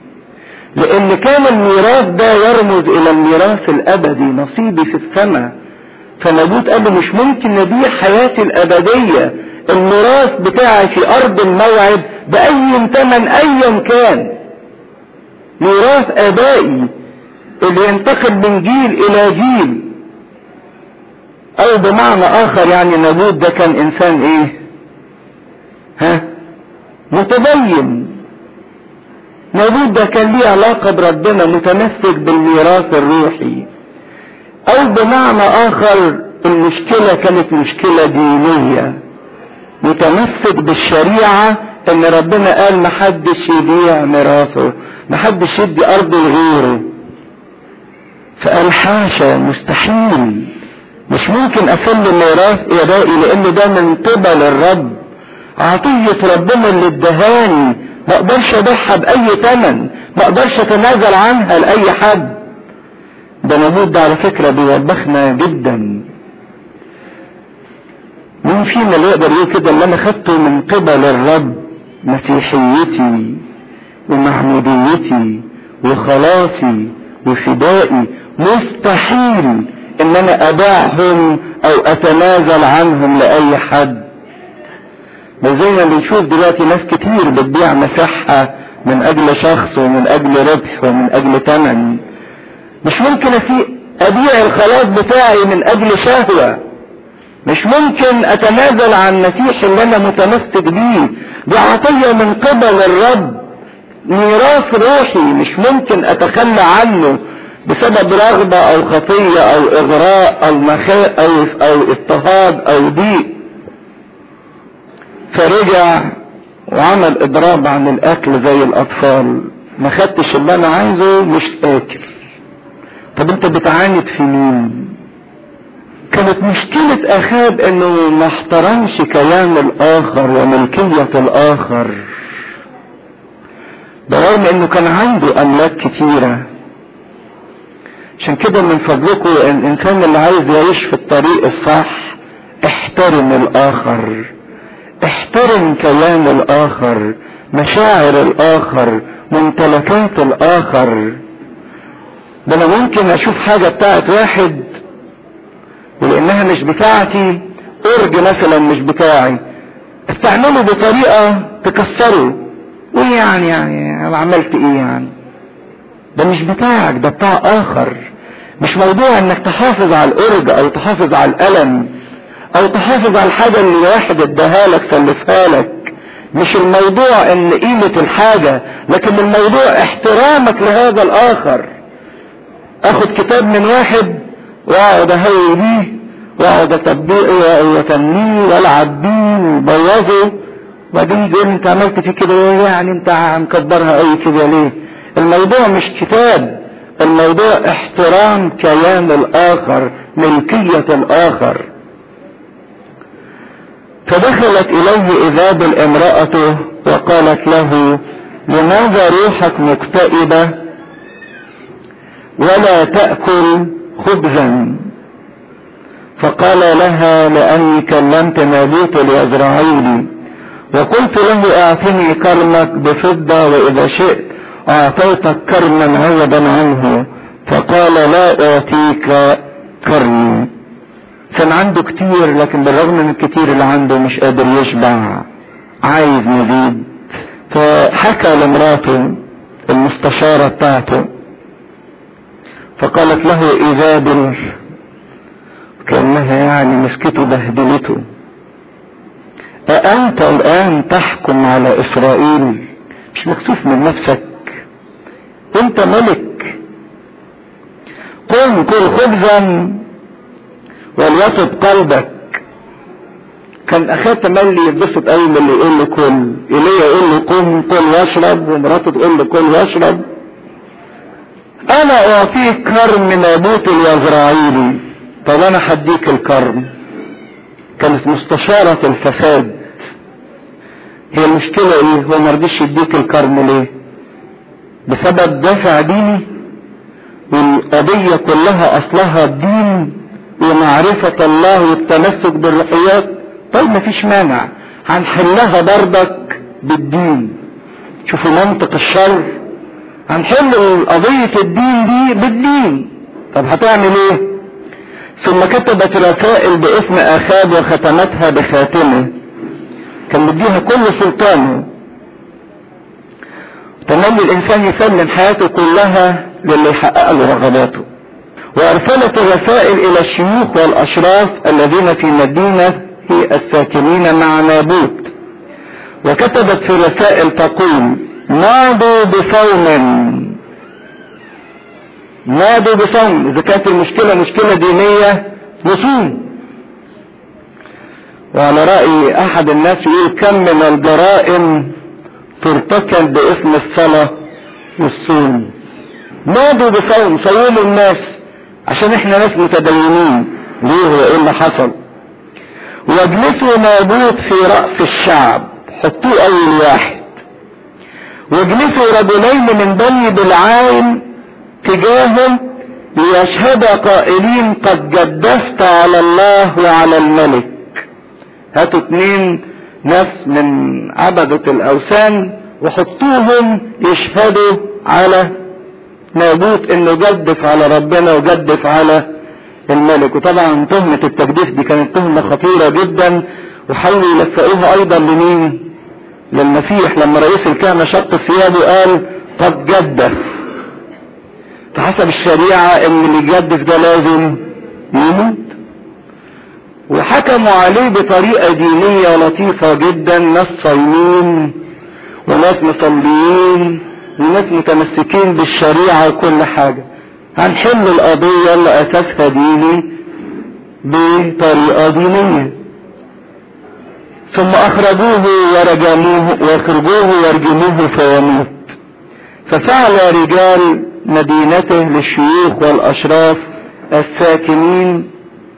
لان كان الميراث ده يرمز الى الميراث الابدي نصيبي في السماء فنبوت قال له مش ممكن نبيع حياتي الابدية الميراث بتاعي في ارض الموعد باي ثمن ايا كان ميراث ابائي اللي ينتقل من جيل الى جيل او بمعنى اخر يعني نبوت ده كان انسان ايه ها متدين نبوت ده كان ليه علاقة بربنا متمسك بالميراث الروحي او بمعنى اخر المشكلة كانت مشكلة دينية متمسك بالشريعة ان ربنا قال محدش يبيع ميراثه محدش يدي ارض لغيره فقال حاشا مستحيل مش ممكن اسلم ميراث ابائي لان ده من قبل الرب عطية ربنا اللي ادهاني ما اقدرش ابيعها باي ثمن ما اقدرش اتنازل عنها لاي حد ده نبوت ده على فكرة بيوبخنا جدا مين فينا اللي يقدر يقول كده اللي انا خدته من قبل الرب مسيحيتي ومعموديتي وخلاصي وفدائي مستحيل ان انا ابيعهم او اتنازل عنهم لاي حد بس زي ما بنشوف دلوقتي ناس كتير بتبيع مساحة من اجل شخص ومن اجل ربح ومن اجل ثمن مش ممكن ابيع الخلاص بتاعي من اجل شهوة مش ممكن اتنازل عن المسيح اللي انا متمسك بيه دي عطية من قبل الرب ميراث روحي مش ممكن اتخلى عنه بسبب رغبة او خطية او اغراء او مخاء او او اضطهاد او ضيق فرجع وعمل اضراب عن الاكل زي الاطفال ما خدتش اللي انا عايزه مش اكل طب انت بتعاند في مين كانت مشكلة اخاب انه ما احترمش كيان الاخر وملكية الاخر برغم انه كان عنده املاك كتيرة عشان كده من فضلكم الانسان اللي عايز يعيش في الطريق الصح احترم الاخر احترم كيان الاخر مشاعر الاخر ممتلكات الاخر ده انا ممكن اشوف حاجة بتاعت واحد ولانها مش بتاعتي ارج مثلا مش بتاعي استعمله بطريقة تكسره وايه يعني يعني انا عملت ايه يعني ده مش بتاعك ده بتاع اخر مش موضوع انك تحافظ على الارج او تحافظ على الالم او تحافظ على الحاجة اللي واحد اداها لك سلفها لك مش الموضوع ان قيمة الحاجة لكن الموضوع احترامك لهذا الاخر اخد كتاب من واحد واقعد اهوي بيه واقعد اتبعه واتنيه والعب بيه وبوظه وبعدين يقول انت عملت فيه كده يعني انت مكبرها قوي كده ليه الموضوع مش كتاب الموضوع احترام كيان الاخر ملكية الاخر فدخلت اليه اذاب الامرأة وقالت له لماذا روحك مكتئبة ولا تأكل خبزا فقال لها لأني كلمت نابوت اليزرعيلي وقلت له اعطني كرمك بفضة واذا شئت اعطيتك كرما عوضا عنه فقال لا اعطيك كرمي كان عنده كتير لكن بالرغم من الكتير اللي عنده مش قادر يشبع عايز مزيد فحكى لمراته المستشارة بتاعته فقالت له ايزابل كأنها يعني مسكته بهدلته أأنت الآن تحكم على إسرائيل مش مكسوف من نفسك أنت ملك قم كل خبزا وليطب قلبك كان اخاه تملي يتبسط قوي من اللي يقول له كل ايليا يقول له قم كل واشرب ومراته تقول له كل واشرب انا اعطيك كرم من نابوت اليزرعيلي طب انا هديك الكرم كانت مستشارة الفساد هي المشكلة ايه هو مرضيش يديك الكرم ليه بسبب دافع ديني والقضية كلها اصلها الدين ومعرفة الله والتمسك بالروحيات طيب مفيش مانع هنحلها برضك بالدين شوفوا منطق الشر هنحل قضية الدين دي بالدين طب هتعمل ايه ثم كتبت رسائل باسم اخاب وختمتها بخاتمه كان مديها كل سلطانه تملي الانسان يسلم حياته كلها للي يحقق له رغباته وارسلت الرسائل الى الشيوخ والاشراف الذين في مدينة الساكنين مع نابوت وكتبت في الرسائل تقول نادوا بصوم نادوا بصوم اذا كانت المشكلة مشكلة دينية نصوم وعلى رأي احد الناس يقول كم من الجرائم ترتكب باسم الصلاة والصوم نادوا بصوم صوموا الناس عشان احنا ناس متدينين ليه هو ايه اللي حصل واجلسوا نابوت في رأس الشعب حطوه اول واحد واجلسوا رجلين من بني بالعين تجاهه ليشهد قائلين قد جدفت على الله وعلى الملك هاتوا اتنين ناس من عبدة الاوثان وحطوهم يشهدوا على نابوت انه جدف على ربنا وجدف على الملك وطبعا تهمة التجديف دي كانت تهمة خطيرة جدا وحاولوا يلفقوها ايضا لمين للمسيح لما رئيس الكهنة شق ثيابه قال قد جدف فحسب الشريعة ان اللي يجدف ده لازم يموت وحكموا عليه بطريقة دينية لطيفة جدا ناس صايمين وناس مصليين وناس متمسكين بالشريعة وكل حاجة هنحل القضية اللي اساسها ديني بطريقة دينية ثم اخرجوه ورجموه واخرجوه وارجموه فيموت ففعل رجال مدينته للشيوخ والاشراف الساكنين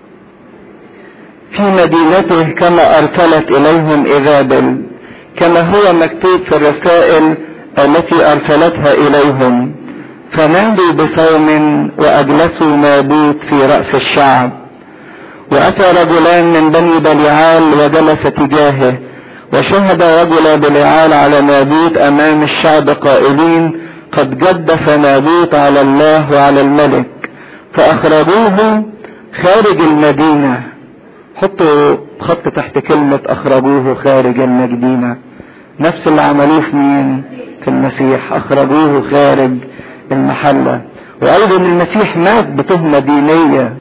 في مدينته كما ارسلت اليهم ايزابل كما هو مكتوب في الرسائل التي ارسلتها اليهم فنادوا بصوم واجلسوا نابوت في راس الشعب واتى رجلان من بني بليعال وجلس تجاهه وشهد رجل بليعال على نابوت امام الشعب قائلين قد جدف نابوت على الله وعلى الملك فاخرجوه خارج المدينه حطوا خط تحت كلمة أخرجوه خارج المدينة نفس اللي عملوه في مين؟ في المسيح أخرجوه خارج المحلة وأيضا المسيح مات بتهمة دينية